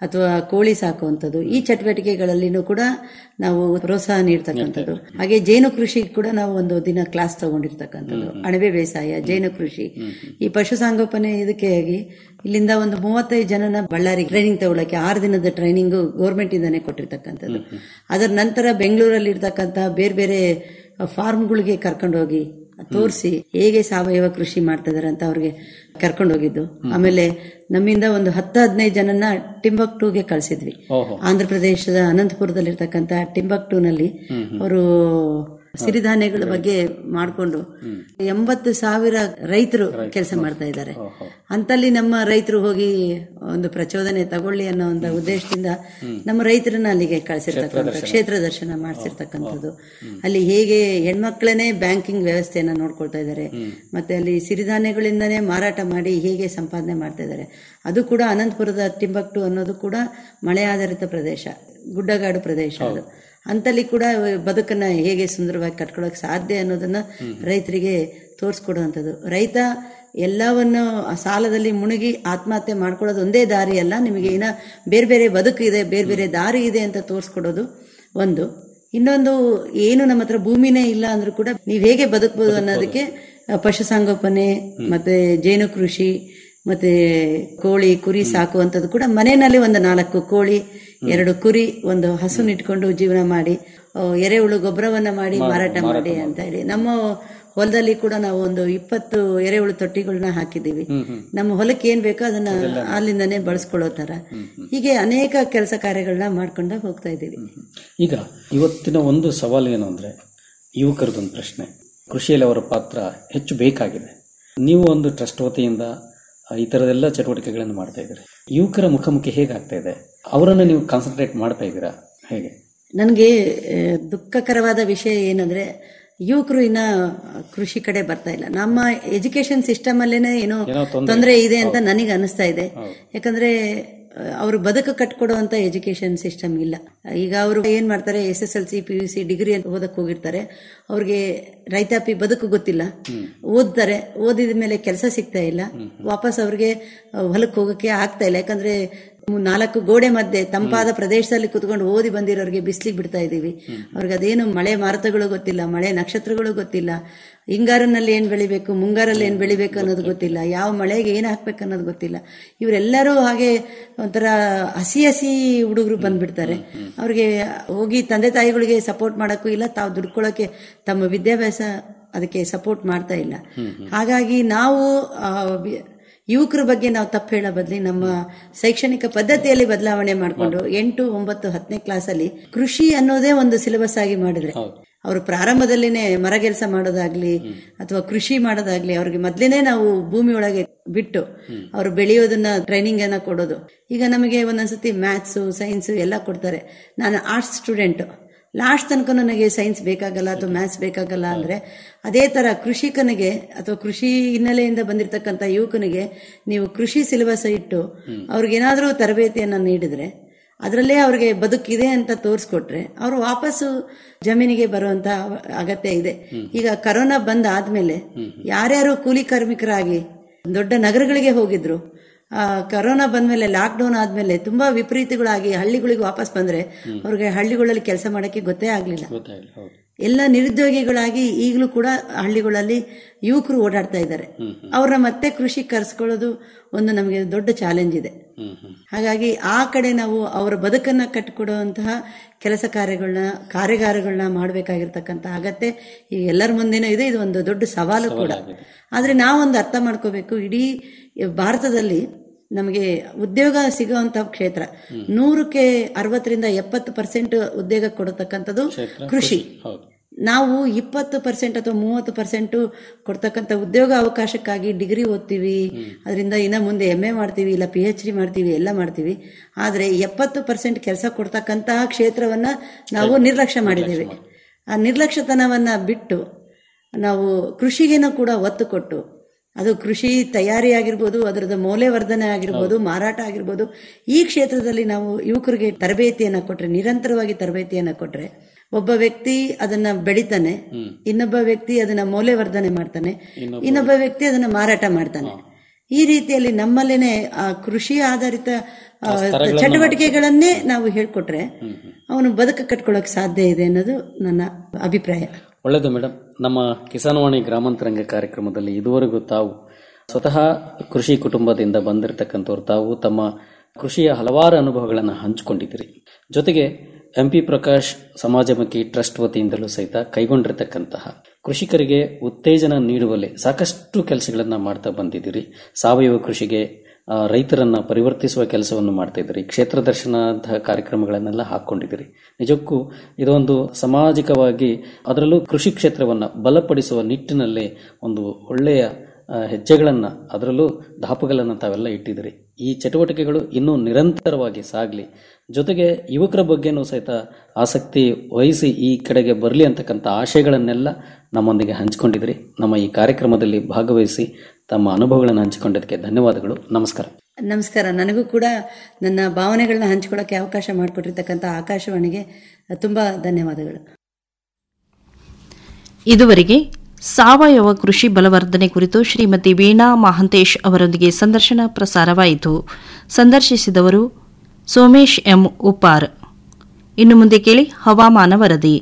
ಅಥವಾ ಕೋಳಿ ಸಾಕುವಂಥದ್ದು ಈ ಚಟುವಟಿಕೆಗಳಲ್ಲಿನೂ ಕೂಡ ನಾವು ಪ್ರೋತ್ಸಾಹ ನೀಡ್ತಕ್ಕಂಥದ್ದು ಹಾಗೆ ಜೇನು ಕೃಷಿ ಕೂಡ ನಾವು ಒಂದು ದಿನ ಕ್ಲಾಸ್ ತಗೊಂಡಿರ್ತಕ್ಕಂಥದ್ದು ಅಣಬೆ ಬೇಸಾಯ ಜೇನು ಕೃಷಿ ಈ ಪಶುಸಾಂಗೋಪನೆ ಇದಕ್ಕೆ ಆಗಿ ಇಲ್ಲಿಂದ ಒಂದು ಮೂವತ್ತೈದು ಜನನ ಬಳ್ಳಾರಿ ಟ್ರೈನಿಂಗ್ ತಗೊಳ್ಳಕ್ಕೆ ಆರು ದಿನದ ಟ್ರೈನಿಂಗ್ ಗೌರ್ಮೆಂಟ್ ಇಂದಾನೆ ಕೊಟ್ಟಿರ್ತಕ್ಕಂಥದ್ದು ಅದರ ನಂತರ ಬೆಂಗಳೂರಲ್ಲಿ ಇರ್ತಕ್ಕಂಥ ಬೇರೆ ಬೇರೆ ಫಾರ್ಮ್ಗಳಿಗೆ ಕರ್ಕೊಂಡೋಗಿ ತೋರಿಸಿ ಹೇಗೆ ಸಾವಯವ ಕೃಷಿ ಮಾಡ್ತಾ ಇದಾರೆ ಅಂತ ಅವ್ರಿಗೆ ಕರ್ಕೊಂಡು ಹೋಗಿದ್ದು ಆಮೇಲೆ ನಮ್ಮಿಂದ ಒಂದು ಹತ್ತು ಹದಿನೈದು ಜನನ ಟಿಂಬಕ್ಟೂಗೆ ಕಳಿಸಿದ್ವಿ ಆಂಧ್ರ ಪ್ರದೇಶದ ಅನಂತಪುರದಲ್ಲಿರ್ತಕ್ಕಂಥ ಟಿಂಬಕ್ಟೂನಲ್ಲಿ ಅವರು ಸಿರಿಧಾನ್ಯಗಳ ಬಗ್ಗೆ ಮಾಡಿಕೊಂಡು ಎಂಬತ್ತು ಸಾವಿರ ರೈತರು ಕೆಲಸ ಮಾಡ್ತಾ ಇದ್ದಾರೆ ಅಂತಲ್ಲಿ ನಮ್ಮ ರೈತರು ಹೋಗಿ ಒಂದು ಪ್ರಚೋದನೆ ತಗೊಳ್ಳಿ ಅನ್ನೋ ಒಂದು ಉದ್ದೇಶದಿಂದ ನಮ್ಮ ರೈತರನ್ನ ಅಲ್ಲಿಗೆ ಕಳಿಸಿರ್ತಕ್ಕಂಥ ಕ್ಷೇತ್ರ ದರ್ಶನ ಮಾಡಿಸಿರ್ತಕ್ಕಂಥದ್ದು ಅಲ್ಲಿ ಹೇಗೆ ಹೆಣ್ಮಕ್ಳನ್ನೇ ಬ್ಯಾಂಕಿಂಗ್ ವ್ಯವಸ್ಥೆಯನ್ನ ನೋಡ್ಕೊಳ್ತಾ ಇದ್ದಾರೆ ಮತ್ತೆ ಅಲ್ಲಿ ಸಿರಿಧಾನ್ಯಗಳಿಂದನೇ ಮಾರಾಟ ಮಾಡಿ ಹೇಗೆ ಸಂಪಾದನೆ ಮಾಡ್ತಾ ಇದ್ದಾರೆ ಅದು ಕೂಡ ಅನಂತಪುರದ ಟಿಂಬಕ್ಟು ಅನ್ನೋದು ಕೂಡ ಮಳೆ ಆಧಾರಿತ ಪ್ರದೇಶ ಗುಡ್ಡಗಾಡು ಪ್ರದೇಶ ಅದು ಅಂತಲ್ಲಿ ಕೂಡ ಬದುಕನ್ನ ಹೇಗೆ ಸುಂದರವಾಗಿ ಕಟ್ಕೊಳ್ಳೋಕೆ ಸಾಧ್ಯ ಅನ್ನೋದನ್ನ ರೈತರಿಗೆ ತೋರಿಸ್ಕೊಡುವಂಥದ್ದು ರೈತ ಎಲ್ಲವನ್ನು ಆ ಸಾಲದಲ್ಲಿ ಮುಳುಗಿ ಆತ್ಮಹತ್ಯೆ ಮಾಡ್ಕೊಳ್ಳೋದು ಒಂದೇ ದಾರಿ ಅಲ್ಲ ನಿಮಗೆ ಇನ್ನ ಬೇರೆ ಬೇರೆ ಬದುಕು ಇದೆ ಬೇರೆ ಬೇರೆ ದಾರಿ ಇದೆ ಅಂತ ತೋರಿಸ್ಕೊಡೋದು ಒಂದು ಇನ್ನೊಂದು ಏನು ನಮ್ಮ ಹತ್ರ ಭೂಮಿನೇ ಇಲ್ಲ ಅಂದ್ರೂ ಕೂಡ ನೀವು ಹೇಗೆ ಬದುಕಬಹುದು ಅನ್ನೋದಕ್ಕೆ ಆ, ಪಶುಸಂಗೋಪನೆ ಮತ್ತೆ ಜೇನು ಕೃಷಿ ಮತ್ತೆ ಕೋಳಿ ಕುರಿ ಸಾಕುವಂಥದ್ದು ಕೂಡ ಮನೆಯಲ್ಲಿ ಒಂದು ನಾಲ್ಕು ಕೋಳಿ ಎರಡು ಕುರಿ ಒಂದು ಹಸುನ ಇಟ್ಕೊಂಡು ಜೀವನ ಮಾಡಿ ಆ, ಎರೆಹುಳು ಗೊಬ್ಬರವನ್ನ ಮಾಡಿ ಮಾರಾಟ ಮಾಡಿ ಅಂತ ಹೇಳಿ ನಮ್ಮ ಹೊಲದಲ್ಲಿ ಕೂಡ ನಾವು ಒಂದು ಇಪ್ಪತ್ತು ಎರೆಹುಳು ತೊಟ್ಟಿಗಳನ್ನ ಹಾಕಿದ್ದೀವಿ ನಮ್ಮ ಹೊಲಕ್ಕೆ ಏನ್ ಬೇಕೋ ಅದನ್ನ ಅಲ್ಲಿಂದನೇ ಬಳಸ್ಕೊಳ್ಳೋ ತರ ಹೀಗೆ ಅನೇಕ ಕೆಲಸ ಕಾರ್ಯಗಳನ್ನ ಮಾಡ್ಕೊಂಡ ಹೋಗ್ತಾ ಇದ್ದೀವಿ
ಈಗ ಇವತ್ತಿನ ಒಂದು ಸವಾಲು ಏನು ಅಂದರೆ ಯುವಕರದೊಂದು ಪ್ರಶ್ನೆ ಕೃಷಿಯಲ್ಲಿ ಅವರ ಪಾತ್ರ ಹೆಚ್ಚು ಬೇಕಾಗಿದೆ ನೀವು ಒಂದು ಟ್ರಸ್ಟ್ ವತಿಯಿಂದ ಆ, ಈ ಥರದೆಲ್ಲ ಚಟುವಟಿಕೆಗಳನ್ನು ಮಾಡ್ತಾ ಇದ್ದೀರಿ ಯುವಕರ ಮುಖಾಮುಖಿ ಹೇಗಾಗ್ತಾ ಇದೆ ಅವರನ್ನು ನೀವು ಕಾನ್ಸಂಟ್ರೇಟ್ ಮಾಡ್ತಾ ಇದ್ದೀರಾ ಹೇಗೆ
ನನಗೆ ಆ, ದುಃಖಕರವಾದ ವಿಷಯ ಏನಂದ್ರೆ ಯುವಕರು ಇನ್ನ ಕೃಷಿ ಕಡೆ ಬರ್ತಾ ಇಲ್ಲ ನಮ್ಮ ಎಜುಕೇಶನ್ ಸಿಸ್ಟಮ್ ಅಲ್ಲೇನೆ ಏನೋ
ಏನೋ ತೊಂದ್ರೆ
ತೊಂದರೆ ಇದೆ ಅಂತ ನನಗೆ ಅನಿಸ್ತಾ ಇದೆ ಯಾಕಂದ್ರೆ ಅವರು ಬದುಕು ಕಟ್ಕೊಡುವಂತ ಎಜುಕೇಶನ್ ಸಿಸ್ಟಮ್ ಇಲ್ಲ ಈಗ ಅವರು ಏನ್ ಮಾಡ್ತಾರೆ S S L C P U C degree ಅಂತ ಓದಕ್ ಹೋಗಿರ್ತಾರೆ ಅವ್ರಿಗೆ ರೈತಾಪಿ ಬದುಕು ಗೊತ್ತಿಲ್ಲ ಓದ್ತಾರೆ ಓದಿದ ಮೇಲೆ ಕೆಲಸ ಸಿಗ್ತಾ ಇಲ್ಲ ವಾಪಸ್ ಅವ್ರಿಗೆ ಹೊಲಕ್ಕೆ ಹೋಗಕ್ಕೆ ಆಗ್ತಾ ಇಲ್ಲ ಯಾಕಂದ್ರೆ ಮು- ನಾಲ್ಕು ಗೋಡೆ ಮಧ್ಯೆ ತಂಪಾದ ಪ್ರದೇಶದಲ್ಲಿ ಕುತ್ಕೊಂಡು ಓದಿ ಬಂದಿರೋರಿಗೆ ಬಿಸಿಲಿಗೆ ಬಿಡ್ತಾ ಇದೀವಿ ಅವ್ರಿಗೆ ಅದೇನು ಮಳೆ ಮಾರುತಗಳು ಗೊತ್ತಿಲ್ಲ ಮಳೆ ನಕ್ಷತ್ರಗಳು ಗೊತ್ತಿಲ್ಲ ಹಿಂಗಾರಿನಲ್ಲಿ ಏನ್ ಬೆಳಿಬೇಕು ಮುಂಗಾರಲ್ಲಿ ಏನ್ ಬೆಳಿಬೇಕು ಅನ್ನೋದು ಗೊತ್ತಿಲ್ಲ ಯಾವ ಮಳೆಗೆ ಏನ್ ಹಾಕ್ಬೇಕು ಅನ್ನೋದು ಗೊತ್ತಿಲ್ಲ ಇವರೆಲ್ಲರೂ ಹಾಗೆ ಒಂಥರ ಹಸಿ ಹಸಿ ಹುಡುಗರು ಬಂದ್ಬಿಡ್ತಾರೆ ಅವ್ರಿಗೆ ಹೋಗಿ ತಂದೆ ತಾಯಿಗಳಿಗೆ ಸಪೋರ್ಟ್ ಮಾಡಕ್ಕೂ ಇಲ್ಲ ತಾವು ದುಡ್ಕೊಳ್ಳೋಕೆ ತಮ್ಮ ವಿದ್ಯಾಭ್ಯಾಸ ಅದಕ್ಕೆ ಸಪೋರ್ಟ್ ಮಾಡ್ತಾ ಇಲ್ಲ ಹಾಗಾಗಿ ನಾವು ಆ, ವಿ- ಯುವಕರ ಬಗ್ಗೆ ನಾವು ತಪ್ಪು ಹೇಳೋ ಬದಲಿ ನಮ್ಮ ಶೈಕ್ಷಣಿಕ ಪದ್ಧತಿಯಲ್ಲಿ ಬದಲಾವಣೆ ಮಾಡಿಕೊಂಡು ಎಂಟು ಒಂಬತ್ತು ಹತ್ತನೇ ಕ್ಲಾಸಲ್ಲಿ ಕೃಷಿ ಅನ್ನೋದೇ ಒಂದು ಸಿಲೆಬಸ್ ಆಗಿ ಮಾಡಿದ್ರೆ ಅವರು ಪ್ರಾರಂಭದಲ್ಲಿನೇ ಮರಗೆಲಸ ಮಾಡೋದಾಗ್ಲಿ ಅಥವಾ ಕೃಷಿ ಮಾಡೋದಾಗ್ಲಿ ಅವ್ರಿಗೆ ಮೊದ್ಲೇನೆ ನಾವು ಭೂಮಿ ಒಳಗೆ ಬಿಟ್ಟು ಅವರು ಬೆಳೆಯೋದನ್ನ ಟ್ರೈನಿಂಗ್ ಅನ್ನ ಕೊಡೋದು ಈಗ ನಮಗೆ ಒಂದೊಂದ್ಸತಿ ಮ್ಯಾಥ್ಸು ಸೈನ್ಸ್ ಎಲ್ಲ ಕೊಡ್ತಾರೆ ನಾನು ಆರ್ಟ್ಸ್ ಸ್ಟೂಡೆಂಟ್ ಲಾಸ್ಟ್ ತನಕ ನನಗೆ ಸೈನ್ಸ್ ಬೇಕಾಗಲ್ಲ ಅಥವಾ ಮ್ಯಾಥ್ಸ್ ಬೇಕಾಗಲ್ಲ ಅಂದ್ರೆ ಅದೇ ತರ ಕೃಷಿಕನಿಗೆ ಅಥವಾ ಕೃಷಿ ಹಿನ್ನೆಲೆಯಿಂದ ಬಂದಿರತಕ್ಕಂಥ ಯುವಕನಿಗೆ ನೀವು ಕೃಷಿ ಸಿಲೆಬಸ್ ಇಟ್ಟು ಅವ್ರಿಗೇನಾದ್ರೂ ತರಬೇತಿಯನ್ನ ನೀಡಿದ್ರೆ ಅದರಲ್ಲೇ ಅವ್ರಿಗೆ ಬದುಕಿದೆ ಅಂತ ತೋರಿಸ್ಕೊಟ್ರೆ ಅವರು ವಾಪಸ್ಸು ಜಮೀನಿಗೆ ಬರುವಂತ ಅಗತ್ಯ ಇದೆ ಈಗ ಕರೋನಾ ಬಂದ ಆದ್ಮೇಲೆ ಯಾರ್ಯಾರು ಕೂಲಿ ಕಾರ್ಮಿಕರಾಗಿ ದೊಡ್ಡ ನಗರಗಳಿಗೆ ಹೋಗಿದ್ರು ಆ, ಕರೋನಾ ಬಂದ್ಮೇಲೆ ಲಾಕ್ ಡೌನ್ ಆದ್ಮೇಲೆ ತುಂಬಾ ವಿಪರೀತಗಳಾಗಿ ಹಳ್ಳಿಗಳಿಗೆ ವಾಪಸ್ ಬಂದ್ರೆ ಅವ್ರಿಗೆ ಹಳ್ಳಿಗಳಲ್ಲಿ ಕೆಲಸ ಮಾಡಕ್ಕೆ ಗೊತ್ತೇ ಆಗ್ಲಿಲ್ಲ
ಗೊತ್ತಾಗಿಲ್ಲ ಹೌದು
ಎಲ್ಲ ನಿರುದ್ಯೋಗಿಗಳಾಗಿ ಈಗಲೂ ಕೂಡ ಹಳ್ಳಿಗಳಲ್ಲಿ ಯುವಕರು ಓಡಾಡ್ತಾ ಇದ್ದಾರೆ ಅವ್ರನ್ನ ಮತ್ತೆ ಕೃಷಿ ಕರೆಸ್ಕೊಳ್ಳೋದು ಒಂದು ನಮಗೆ ದೊಡ್ಡ ಚಾಲೆಂಜ್ ಇದೆ ಹಾಗಾಗಿ ಆ ಕಡೆ ನಾವು ಅವರ ಬದುಕನ್ನ ಕಟ್ಟಿಕೊಡುವಂತಹ ಕೆಲಸ ಕಾರ್ಯಗಳನ್ನ ಕಾರ್ಯಗಾರಗಳನ್ನ ಮಾಡಬೇಕಾಗಿರ್ತಕ್ಕಂಥ ಅಗತ್ಯ ಈ ಎಲ್ಲರ ಮುಂದೆನೂ ಇದೆ ಇದು ಒಂದು ದೊಡ್ಡ ಸವಾಲು ಕೂಡ ಆದ್ರೆ ನಾವೊಂದು ಅರ್ಥ ಮಾಡ್ಕೋಬೇಕು ಇಡೀ ಭಾರತದಲ್ಲಿ ನಮಗೆ ಉದ್ಯೋಗ ಸಿಗುವಂತಹ ಕ್ಷೇತ್ರ ನೂರಕ್ಕೆ ಅರವತ್ತರಿಂದ ಎಪ್ಪತ್ತು ಪರ್ಸೆಂಟ್ ಉದ್ಯೋಗ ಕೊಡತಕ್ಕಂಥದ್ದು ಕೃಷಿ ನಾವು ಇಪ್ಪತ್ತು ಪರ್ಸೆಂಟ್ ಅಥವಾ ಮೂವತ್ತು ಪರ್ಸೆಂಟ್ ಕೊಡ್ತಕ್ಕಂಥ ಉದ್ಯೋಗ ಅವಕಾಶಕ್ಕಾಗಿ ಡಿಗ್ರಿ ಓದ್ತೀವಿ ಅದರಿಂದ ಇನ್ನ ಮುಂದೆ ಎಂ ಎ ಮಾಡ್ತೀವಿ ಇಲ್ಲ ಪಿ ಎಚ್ ಡಿ ಮಾಡ್ತೀವಿ ಎಲ್ಲ ಮಾಡ್ತೀವಿ ಆದರೆ ಎಪ್ಪತ್ತು ಪರ್ಸೆಂಟ್ ಕೆಲಸ ಕೊಡ್ತಕ್ಕಂತಹ ಕ್ಷೇತ್ರವನ್ನ ನಾವು ನಿರ್ಲಕ್ಷ್ಯ ಮಾಡಿದ್ದೇವೆ ಆ ನಿರ್ಲಕ್ಷ್ಯತನವನ್ನ ಬಿಟ್ಟು ನಾವು ಕೃಷಿಗೇನೂ ಕೂಡ ಒತ್ತು ಕೊಟ್ಟು ಅದು ಕೃಷಿ ತಯಾರಿ ಆಗಿರ್ಬೋದು ಅದರದ ಮೌಲ್ಯವರ್ಧನೆ ಆಗಿರ್ಬೋದು ಮಾರಾಟ ಆಗಿರ್ಬೋದು ಈ ಕ್ಷೇತ್ರದಲ್ಲಿ ನಾವು ಯುವಕರಿಗೆ ತರಬೇತಿಯನ್ನ ಕೊಟ್ರೆ ನಿರಂತರವಾಗಿ ತರಬೇತಿಯನ್ನ ಕೊಟ್ರೆ ಒಬ್ಬ ವ್ಯಕ್ತಿ ಅದನ್ನ ಬೆಳಿತಾನೆ ಇನ್ನೊಬ್ಬ ವ್ಯಕ್ತಿ ಅದನ್ನ ಮೌಲ್ಯವರ್ಧನೆ ಮಾಡ್ತಾನೆ ಇನ್ನೊಬ್ಬ ವ್ಯಕ್ತಿ ಅದನ್ನ ಮಾರಾಟ ಮಾಡ್ತಾನೆ ಈ ರೀತಿಯಲ್ಲಿ ನಮ್ಮಲ್ಲೇನೆ ಆ ಕೃಷಿ ಆಧಾರಿತ ಆ,
ಸ್ತರಗಳನ್ನ
ಚಟುವಟಿಕೆಗಳನ್ನೇ ನಾವು ಹೇಳ್ಕೊಟ್ರೆ ಅವನು ಬದುಕು ಕಟ್ಕೊಳ್ಳೋಕೆ ಸಾಧ್ಯ ಇದೆ ಅನ್ನೋದು ನನ್ನ ಅಭಿಪ್ರಾಯ
ಒಳ್ಳೆಯದು ಮೇಡಮ್ ನಮ್ಮ ಕಿಸಾನವಾಣಿ ಗ್ರಾಮಾಂತರಂಗ ಕಾರ್ಯಕ್ರಮದಲ್ಲಿ ಇದುವರೆಗೂ ತಾವು ಸ್ವತಃ ಕೃಷಿ ಕುಟುಂಬದಿಂದ ಬಂದಿರತಕ್ಕಂಥವ್ರು ತಾವು ತಮ್ಮ ಕೃಷಿಯ ಹಲವಾರು ಅನುಭವಗಳನ್ನು ಹಂಚಿಕೊಂಡಿದ್ದೀರಿ ಜೊತೆಗೆ ಎಂ ಪಿ ಪ್ರಕಾಶ್ ಸಮಾಜಮುಖಿ ಟ್ರಸ್ಟ್ ವತಿಯಿಂದಲೂ ಸಹಿತ ಕೈಗೊಂಡಿರತಕ್ಕಂತಹ ಕೃಷಿಕರಿಗೆ ಉತ್ತೇಜನ ನೀಡುವಲ್ಲಿ ಸಾಕಷ್ಟು ಕೆಲಸಗಳನ್ನು ಮಾಡ್ತಾ ಬಂದಿದ್ದೀರಿ ಸಾವಯವ ಕೃಷಿಗೆ ಆ, ರೈತರನ್ನ ಪರಿವರ್ತಿಸುವ ಕೆಲಸವನ್ನು ಮಾಡ್ತಾ ಇದ್ದೀರಿ ಕ್ಷೇತ್ರ ದರ್ಶನದ ಕಾರ್ಯಕ್ರಮಗಳನ್ನೆಲ್ಲ ಹಾಕೊಂಡಿದ್ದೀರಿ ನಿಜಕ್ಕೂ ಇದೊಂದು ಸಾಮಾಜಿಕವಾಗಿ ಅದರಲ್ಲೂ ಕೃಷಿ ಕ್ಷೇತ್ರವನ್ನು ಬಲಪಡಿಸುವ ನಿಟ್ಟಿನಲ್ಲಿ ಒಂದು ಒಳ್ಳೆಯ ಆ, ಹೆಜ್ಜೆಗಳನ್ನ ಅದರಲ್ಲೂ ದಾಪುಗಳನ್ನು ತಾವೆಲ್ಲ ಇಟ್ಟಿದ್ದೀರಿ ಈ ಚಟುವಟಿಕೆಗಳು ಇನ್ನೂ ನಿರಂತರವಾಗಿ ಸಾಗಲಿ ಜೊತೆಗೆ ಯುವಕರ ಬಗ್ಗೆನೂ ಸಹಿತ ಆಸಕ್ತಿ ವಹಿಸಿ ಈ ಕಡೆಗೆ ಬರಲಿ ಅಂತಕ್ಕಂಥ ಆಶಯಗಳನ್ನೆಲ್ಲ ನಮ್ಮೊಂದಿಗೆ ಹಂಚಿಕೊಂಡಿದ್ರಿ ನಮ್ಮ ಈ ಕಾರ್ಯಕ್ರಮದಲ್ಲಿ ಭಾಗವಹಿಸಿ ತಮ್ಮ ಅನುಭವಗಳನ್ನು ಹಂಚಿಕೊಂಡಿದ್ದಕ್ಕೆ ಧನ್ಯವಾದಗಳು ನಮಸ್ಕಾರ
ನಮಸ್ಕಾರ ನನಗೂ ಕೂಡ ನನ್ನ ಭಾವನೆಗಳನ್ನ ಹಂಚ್ಕೊಳ್ಳೋಕೆ ಅವಕಾಶ ಮಾಡಿಕೊಟ್ಟಿರ್ತಕ್ಕಂಥ ಆಕಾಶವಾಣಿಗೆ ತುಂಬ ಧನ್ಯವಾದಗಳು
ಇದುವರೆಗೆ ಸಾವಯವ ಕೃಷಿ ಬಲವರ್ಧನೆ ಕುರಿತು ಶ್ರೀಮತಿ ವೀಣಾ ಮಹಾಂತೇಶ್ ಅವರೊಂದಿಗೆ ಸಂದರ್ಶನ ಪ್ರಸಾರವಾಯಿತು ಸಂದರ್ಶಿಸಿದವರು ಸೋಮೇಶ್ ಎಂ ಉಪ್ಪಾರ್ ಇನ್ನು ಮುಂದೆ ಕೇಳಿ ಹವಾಮಾನ ವರದಿ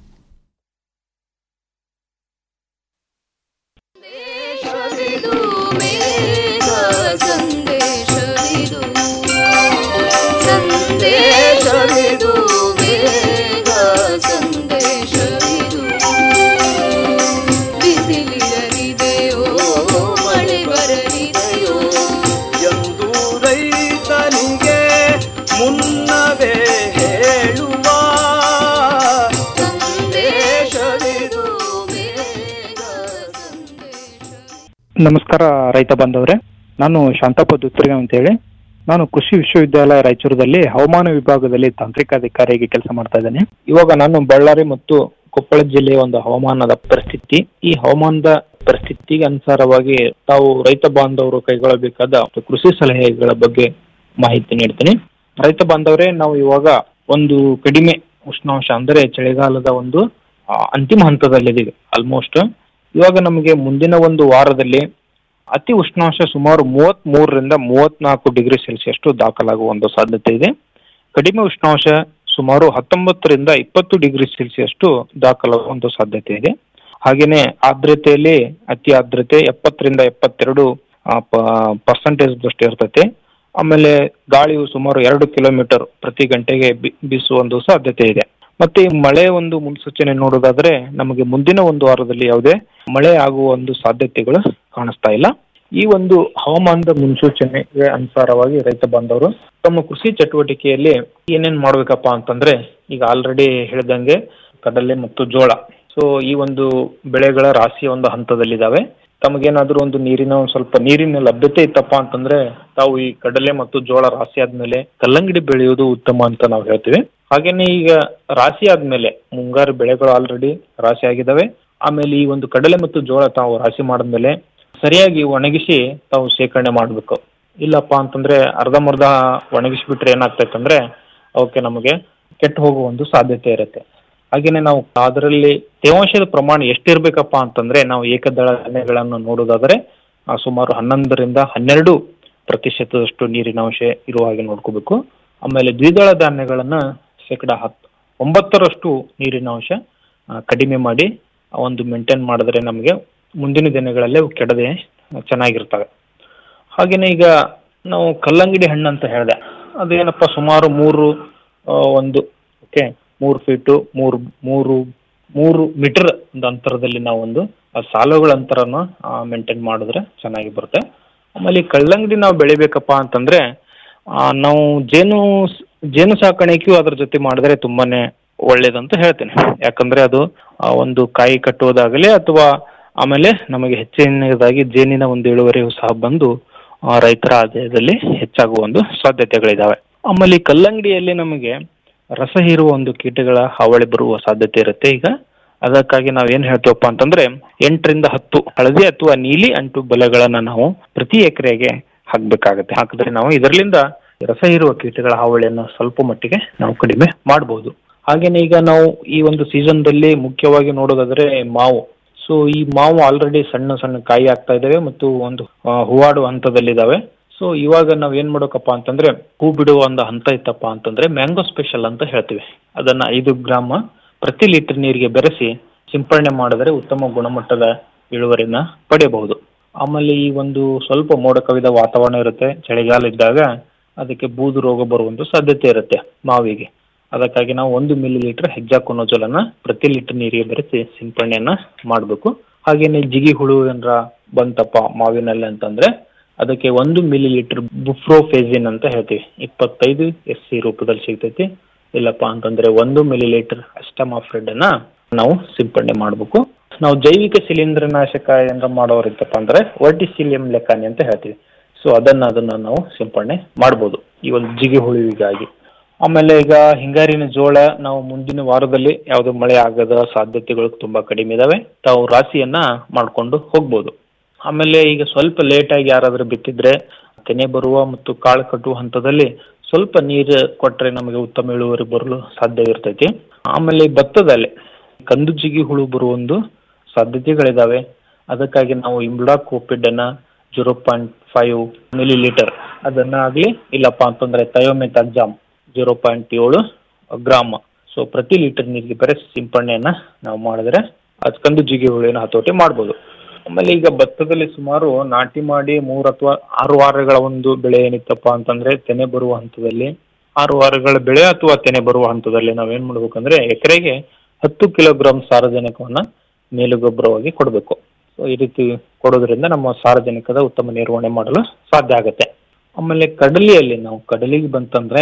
ಸಂದೇಶವಿದು ಸಂದೇಶವಿದು ಬೇಗ ಸಂದೇಶವಿದು ಬಿಸಿಲಿರಲಿದೆಯೋ ಮಳೆ ಬರಲಿದೆಯೋ
ಎಂದು ರೈತನಿಗೆ ಮುನ್ನವೇ ಹೇಳುವ ಸಂದೇಶವಿದು
ನಮಸ್ಕಾರ ರೈತ ಬಾಂಧವರೇ ನಾನು ಶಾಂತಪ್ಪ ದುತ್ತರ್ಗ ಅಂತ ಹೇಳಿ ನಾನು ಕೃಷಿ ವಿಶ್ವವಿದ್ಯಾಲಯ ರಾಯಚೂರದಲ್ಲಿ ಹವಾಮಾನ ವಿಭಾಗದಲ್ಲಿ ತಾಂತ್ರಿಕ ಅಧಿಕಾರಿಯಾಗಿ ಕೆಲಸ ಮಾಡ್ತಾ ಇದ್ದೇನೆ ಇವಾಗ ನಾನು ಬಳ್ಳಾರಿ ಮತ್ತು ಕೊಪ್ಪಳ ಜಿಲ್ಲೆಯ ಒಂದು ಹವಾಮಾನದ ಪರಿಸ್ಥಿತಿ ಈ ಹವಾಮಾನದ ಪರಿಸ್ಥಿತಿಗೆ ಅನುಸಾರವಾಗಿ ತಾವು ರೈತ ಬಾಂಧವರು ಕೈಗೊಳ್ಳಬೇಕಾದ ಕೃಷಿ ಸಲಹೆಗಳ ಬಗ್ಗೆ ಮಾಹಿತಿ ನೀಡ್ತೀನಿ ರೈತ ಬಾಂಧವರೇ ನಾವು ಇವಾಗ ಒಂದು ಕಡಿಮೆ ಉಷ್ಣಾಂಶ ಅಂದರೆ ಚಳಿಗಾಲದ ಒಂದು ಆ, ಅಂತಿಮ ಹಂತದಲ್ಲಿದ್ದೀವಿ ಆಲ್ಮೋಸ್ಟ್ ಇವಾಗ ನಮಗೆ ಮುಂದಿನ ಒಂದು ವಾರದಲ್ಲಿ ಅತಿ ಉಷ್ಣಾಂಶ ಸುಮಾರು ಮೂವತ್ತ್ ಮೂರರಿಂದ ಮೂವತ್ನಾಲ್ಕು ಡಿಗ್ರಿ ಸೆಲ್ಸಿಯಸ್ ದಾಖಲಾಗುವ ಒಂದು ಸಾಧ್ಯತೆ ಇದೆ ಕಡಿಮೆ ಉಷ್ಣಾಂಶ ಸುಮಾರು ಹತ್ತೊಂಬತ್ತರಿಂದ ಇಪ್ಪತ್ತು ಡಿಗ್ರಿ ಸೆಲ್ಸಿಯಸ್ ದಾಖಲಾಗುವ ಒಂದು ಸಾಧ್ಯತೆ ಇದೆ ಹಾಗೇನೆ ಆರ್ದ್ರತೆಯಲ್ಲಿ ಅತಿ ಆರ್ದ್ರತೆ ಎಪ್ಪತ್ತರಿಂದ ಎಪ್ಪತ್ತೆರಡು ಪರ್ಸೆಂಟೇಜ್ ದಷ್ಟು ಇರ್ತೈತೆ ಆಮೇಲೆ ಗಾಳಿಯು ಸುಮಾರು ಎರಡು ಕಿಲೋಮೀಟರ್ ಪ್ರತಿ ಗಂಟೆಗೆ ಬಿ- ಬೀಸುವ ಒಂದು ಸಾಧ್ಯತೆ ಇದೆ ಮತ್ತೆ ಈ ಮಳೆ ಒಂದು ಮುನ್ಸೂಚನೆ ನೋಡೋದಾದ್ರೆ ನಮಗೆ ಮುಂದಿನ ಒಂದು ವಾರದಲ್ಲಿ ಯಾವುದೇ ಮಳೆ ಆಗುವ ಒಂದು ಸಾಧ್ಯತೆಗಳು ಕಾಣಿಸ್ತಾ ಇಲ್ಲ ಈ ಒಂದು ಹವಾಮಾನದ ಮುನ್ಸೂಚನೆಗೆ ಅನುಸಾರವಾಗಿ ರೈತ ಬಾಂಧವರು ತಮ್ಮ ಕೃಷಿ ಚಟುವಟಿಕೆಯಲ್ಲಿ ಏನೇನ್ ಮಾಡ್ಬೇಕಪ್ಪ ಅಂತಂದ್ರೆ ಈಗ ಆಲ್ರೆಡಿ ಹೇಳಿದಂಗೆ ಕಡಲೆ ಮತ್ತು ಜೋಳ ಸೊ ಈ ಒಂದು ಬೆಳೆಗಳ ರಾಶಿಯ ಒಂದು ಹಂತದಲ್ಲಿದ್ದಾವೆ ತಮಗೇನಾದ್ರೂ ಒಂದು ನೀರಿನ ಒಂದು ಸ್ವಲ್ಪ ನೀರಿನ ಲಭ್ಯತೆ ಇತ್ತಪ್ಪ ಅಂತಂದ್ರೆ ತಾವು ಈ ಕಡಲೆ ಮತ್ತು ಜೋಳ ರಾಶಿ ಆದ್ಮೇಲೆ ಕಲ್ಲಂಗಡಿ ಬೆಳೆಯುವುದು ಉತ್ತಮ ಅಂತ ನಾವು ಹೇಳ್ತೀವಿ ಹಾಗೇನೆ ಈಗ ರಾಶಿ ಆದ್ಮೇಲೆ ಮುಂಗಾರು ಬೆಳೆಗಳು ಆಲ್ರೆಡಿ ರಾಶಿ ಆಗಿದಾವೆ ಆಮೇಲೆ ಈ ಒಂದು ಕಡಲೆ ಮತ್ತು ಜೋಳ ತಾವು ರಾಶಿ ಮಾಡಿದ್ಮೇಲೆ ಸರಿಯಾಗಿ ಒಣಗಿಸಿ ತಾವು ಶೇಖರಣೆ ಮಾಡಬೇಕು ಇಲ್ಲಪ್ಪ ಅಂತಂದ್ರೆ ಅರ್ಧಂಬರ್ಧ ಒಣಗಿಸ್ಬಿಟ್ರೆ ಏನಾಗ್ತೈತೆ ಅಂದ್ರೆ ಅವಕ್ಕೆ ನಮಗೆ ಕೆಟ್ಟು ಹೋಗುವ ಒಂದು ಸಾಧ್ಯತೆ ಇರುತ್ತೆ ಹಾಗೇನೆ ನಾವು ಅದರಲ್ಲಿ ತೇವಾಂಶದ ಪ್ರಮಾಣ ಎಷ್ಟಿರ್ಬೇಕಪ್ಪ ಅಂತಂದ್ರೆ ನಾವು ಏಕದಳ ಧಾನ್ಯಗಳನ್ನು ನೋಡೋದಾದ್ರೆ ಆ, ಸುಮಾರು ಹನ್ನೊಂದರಿಂದ ಹನ್ನೆರಡು ಪ್ರತಿಶತದಷ್ಟು ನೀರಿನ ಅಂಶ ಇರುವ ಹಾಗೆ ನೋಡ್ಕೋಬೇಕು ಆಮೇಲೆ ದ್ವಿದಳ ಧಾನ್ಯಗಳನ್ನ ಶೇಕಡ ಹತ್ತು ಒಂಬತ್ತರಷ್ಟು ನೀರಿನ ಅಂಶ ಆ, ಕಡಿಮೆ ಮಾಡಿ ಆ ಒಂದು ಮೇಂಟೈನ್ ಮಾಡಿದ್ರೆ ನಮಗೆ ಮುಂದಿನ ದಿನಗಳಲ್ಲಿ ಅವು ಕೆಡದೆ ಚೆನ್ನಾಗಿರ್ತವೆ ಹಾಗೇನೆ ಈಗ ನಾವು ಕಲ್ಲಂಗಡಿ ಹಣ್ಣು ಅಂತ ಹೇಳಿದೆ ಅದೇನಪ್ಪ ಸುಮಾರು ಮೂರು ಆ, ಒಂದು ಓಕೆ ಮೂರು ಫೀಟು ಮೂರು ಮೂರು ಮೂರು ಮೀಟರ್ ಒಂದು ಅಂತರದಲ್ಲಿ ನಾವು ಒಂದು ಆ ಸಾಲುಗಳ ಅಂತರನ ಮೇಂಟೈನ್ ಮಾಡಿದ್ರೆ ಚೆನ್ನಾಗಿ ಬರುತ್ತೆ ಆಮೇಲೆ ಈ ಕಲ್ಲಂಗಡಿ ನಾವು ಬೆಳಿಬೇಕಪ್ಪ ಅಂತಂದ್ರೆ ಆ, ನಾವು ಜೇನು ಸ್- ಜೇನು ಸಾಕಾಣಿಕೆಯು ಅದ್ರ ಜೊತೆ ಮಾಡಿದ್ರೆ ತುಂಬಾನೇ ಒಳ್ಳೇದಂತ ಹೇಳ್ತೇನೆ ಯಾಕಂದ್ರೆ ಅದು ಆ, ಒಂದು ಕಾಯಿ ಕಟ್ಟುವುದಾಗಲಿ ಅಥವಾ ಆಮೇಲೆ ನಮಗೆ ಹೆಚ್ಚಿನದಾಗಿ ಜೇನಿನ ಒಂದು ಇಳುವರಿಯು ಸಹ ಬಂದು ಆ, ರೈತರ ಆದಾಯದಲ್ಲಿ ಹೆಚ್ಚಾಗುವ ಒಂದು ಸಾಧ್ಯತೆಗಳಿದಾವೆ ಆಮೇಲೆ ಈ ಕಲ್ಲಂಗಡಿಯಲ್ಲಿ ನಮಗೆ ರಸ ಹೀರುವ ಒಂದು ಕೀಟಗಳ ಹಾವಳಿ ಬರುವ ಸಾಧ್ಯತೆ ಇರುತ್ತೆ ಈಗ ಅದಕ್ಕಾಗಿ ನಾವು ಏನ್ ಹೇಳ್ತೀವಪ್ಪ ಅಂತಂದ್ರೆ ಎಂಟರಿಂದ ಹತ್ತು ಹಳದಿ ಅಥವಾ ನೀಲಿ ಅಂಟು ಬಲೆಗಳನ್ನ ನಾವು ಪ್ರತಿ ಎಕರೆಗೆ ಹಾಕ್ಬೇಕಾಗತ್ತೆ ಹಾಕಿದ್ರೆ ನಾವು ಇದರಿಂದ ರಸ ಹೀರುವ ಕೀಟಗಳ ಹಾವಳಿಯನ್ನು ಸ್ವಲ್ಪ ಮಟ್ಟಿಗೆ ನಾವು ಕಡಿಮೆ ಮಾಡಬಹುದು ಹಾಗೇನೆ ಈಗ ನಾವು ಈ ಒಂದು ಸೀಸನ್ದಲ್ಲಿ ಮುಖ್ಯವಾಗಿ ನೋಡೋದಾದ್ರೆ ಮಾವು ಸೊ ಈ ಮಾವು ಆಲ್ರೆಡಿ ಸಣ್ಣ ಸಣ್ಣ ಕಾಯಿ ಆಗ್ತಾ ಇದಾವೆ ಮತ್ತು ಒಂದು ಆ, ಹೂವಾಡುವ ಹಂತದಲ್ಲಿದ್ದಾವೆ ಸೊ ಇವಾಗ ನಾವ್ ಏನ್ ಮಾಡ್ಬೇಕಪ್ಪ ಅಂತಂದ್ರೆ ಹೂ ಬಿಡುವ ಒಂದು ಹಂತ ಇತ್ತಪ್ಪ ಅಂತಂದ್ರೆ ಮ್ಯಾಂಗೋ ಸ್ಪೆಷಲ್ ಅಂತ ಹೇಳ್ತೀವಿ ಅದನ್ನ ಐದು ಗ್ರಾಮ್ ಪ್ರತಿ ಲೀಟರ್ ನೀರಿಗೆ ಬೆರೆಸಿ ಸಿಂಪರಣೆ ಮಾಡಿದರೆ ಉತ್ತಮ ಗುಣಮಟ್ಟದ ಇಳುವರಿನ ಪಡೆಯಬಹುದು ಆಮೇಲೆ ಈ ಒಂದು ಸ್ವಲ್ಪ ಮೋಡ ಕವಿದ ವಾತಾವರಣ ಇರುತ್ತೆ ಚಳಿಗಾಲ ಇದ್ದಾಗ ಅದಕ್ಕೆ ಬೂದು ರೋಗ ಬರುವಂತ ಸಾಧ್ಯತೆ ಇರುತ್ತೆ ಮಾವಿಗೆ ಅದಕ್ಕಾಗಿ ನಾವು ಒಂದು ಮಿಲಿ ಲೀಟರ್ ಹೆಜ್ಜಾಕೊನೋಜಲನ್ನ ಪ್ರತಿ ಲೀಟರ್ ನೀರಿಗೆ ಬೆರೆಸಿ ಸಿಂಪರಣೆಯನ್ನ ಮಾಡಬೇಕು ಹಾಗೇನೆ ಜಿಗಿ ಹುಳು ಏನ್ರ ಬಂತಪ್ಪ ಮಾವಿನಲ್ಲಿ ಅಂತಂದ್ರೆ ಅದಕ್ಕೆ ಒಂದು ಮಿಲಿ ಲೀಟರ್ ಬುಫ್ರೋಫೇಸಿನ್ ಅಂತ ಹೇಳ್ತೀವಿ ಇಪ್ಪತ್ತೈದು ಎಸ್ ಸಿ ರೂಪದಲ್ಲಿ ಸಿಗ್ತೈತಿ ಇಲ್ಲಪ್ಪ ಅಂತಂದ್ರೆ ಒಂದು ಮಿಲಿ ಲೀಟರ್ ಅಸ್ಟಮಾಫ್ರೆಡ್ ಅನ್ನ ನಾವು ಸಿಂಪಡಣೆ ಮಾಡಬೇಕು ನಾವು ಜೈವಿಕ ಶಿಲೀಂಧ್ರನಾಶಕ ಏನಾರ ಮಾಡೋರಿತ್ತಪ್ಪ ಅಂದ್ರೆ ವರ್ಟಿಸಿಲಿಯಂ ಲೆಕ್ಕಾನಿ ಅಂತ ಹೇಳ್ತೀವಿ ಸೊ ಅದನ್ನ ಅದನ್ನ ನಾವು ಸಿಂಪಡಣೆ ಮಾಡ್ಬೋದು ಈ ಒಂದು ಜಿಗಿ ಹುಳುವಿಗಾಗಿ ಆಮೇಲೆ ಈಗ ಹಿಂಗಾರಿನ ಜೋಳ ನಾವು ಮುಂದಿನ ವಾರದಲ್ಲಿ ಯಾವುದು ಮಳೆ ಆಗದ ಸಾಧ್ಯತೆಗಳು ತುಂಬಾ ಕಡಿಮೆ ಇದಾವೆ ತಾವು ರಾಶಿಯನ್ನ ಮಾಡ್ಕೊಂಡು ಹೋಗ್ಬೋದು ಆಮೇಲೆ ಈಗ ಸ್ವಲ್ಪ ಲೇಟ್ ಆಗಿ ಯಾರಾದ್ರೂ ಬಿತ್ತಿದ್ರೆ ತೆನೆ ಬರುವ ಮತ್ತು ಕಾಳು ಕಟ್ಟುವ ಹಂತದಲ್ಲಿ ಸ್ವಲ್ಪ ನೀರು ಕೊಟ್ರೆ ನಮಗೆ ಉತ್ತಮ ಇಳುವರಿ ಬರಲು ಸಾಧ್ಯ ಇರ್ತೈತಿ ಆಮೇಲೆ ಭತ್ತದಲ್ಲಿ ಕಂದು ಜಿಗಿ ಹುಳು ಬರುವ ಒಂದು ಸಾಧ್ಯತೆಗಳಿದಾವೆ ಅದಕ್ಕಾಗಿ ನಾವು ಇಂಬ್ಲಾ ಕೋಪಿಡ್ ಅನ್ನ zero point five millilitre ಅದನ್ನ ಆಗ್ಲಿ ಇಲ್ಲಪ್ಪ ಅಂತಂದ್ರೆ ತಯೋಮೆತಾಕ್ಸಾಮ್ ಜೀರೋ ಪಾಯಿಂಟ್ ಏಳು ಗ್ರಾಮ್ ಸೊ ಪ್ರತಿ ಲೀಟರ್ ನೀರಿಗೆ ಬೆರೆಸಿ ಸಿಂಪಡಣೆಯನ್ನ ನಾವು ಮಾಡಿದ್ರೆ ಅದು ಕಂದು ಜಿಗಿ ಹುಳುವಿನ ಹತೋಟಿ ಮಾಡ್ಬೋದು ಆಮೇಲೆ ಈಗ ಭತ್ತದಲ್ಲಿ ಸುಮಾರು ನಾಟಿ ಮಾಡಿ ಮೂರ್ ಅಥವಾ ಆರು ವಾರಗಳ ಒಂದು ಬೆಳೆ ಏನಿತ್ತಪ್ಪ ಅಂತಂದ್ರೆ ತೆನೆ ಬರುವ ಹಂತದಲ್ಲಿ ಆರು ವಾರಗಳ ಬೆಳೆ ಅಥವಾ ತೆನೆ ಬರುವ ಹಂತದಲ್ಲಿ ನಾವೇನ್ ಮಾಡ್ಬೇಕಂದ್ರೆ ಎಕರೆಗೆ ಹತ್ತು ಕಿಲೋಗ್ರಾಂ ಸಾರಜನಕವನ್ನ ಮೇಲುಗೊಬ್ಬರವಾಗಿ ಕೊಡಬೇಕು ಸೊ ಈ ರೀತಿ ಕೊಡೋದ್ರಿಂದ ನಮ್ಮ ಸಾರಜನಕದ ಉತ್ತಮ ನಿರ್ವಹಣೆ ಮಾಡಲು ಸಾಧ್ಯ ಆಗುತ್ತೆ ಆಮೇಲೆ ಕಡಲೆಯಲ್ಲಿ ನಾವು ಕಡಲಿಗೆ ಬಂತಂದ್ರೆ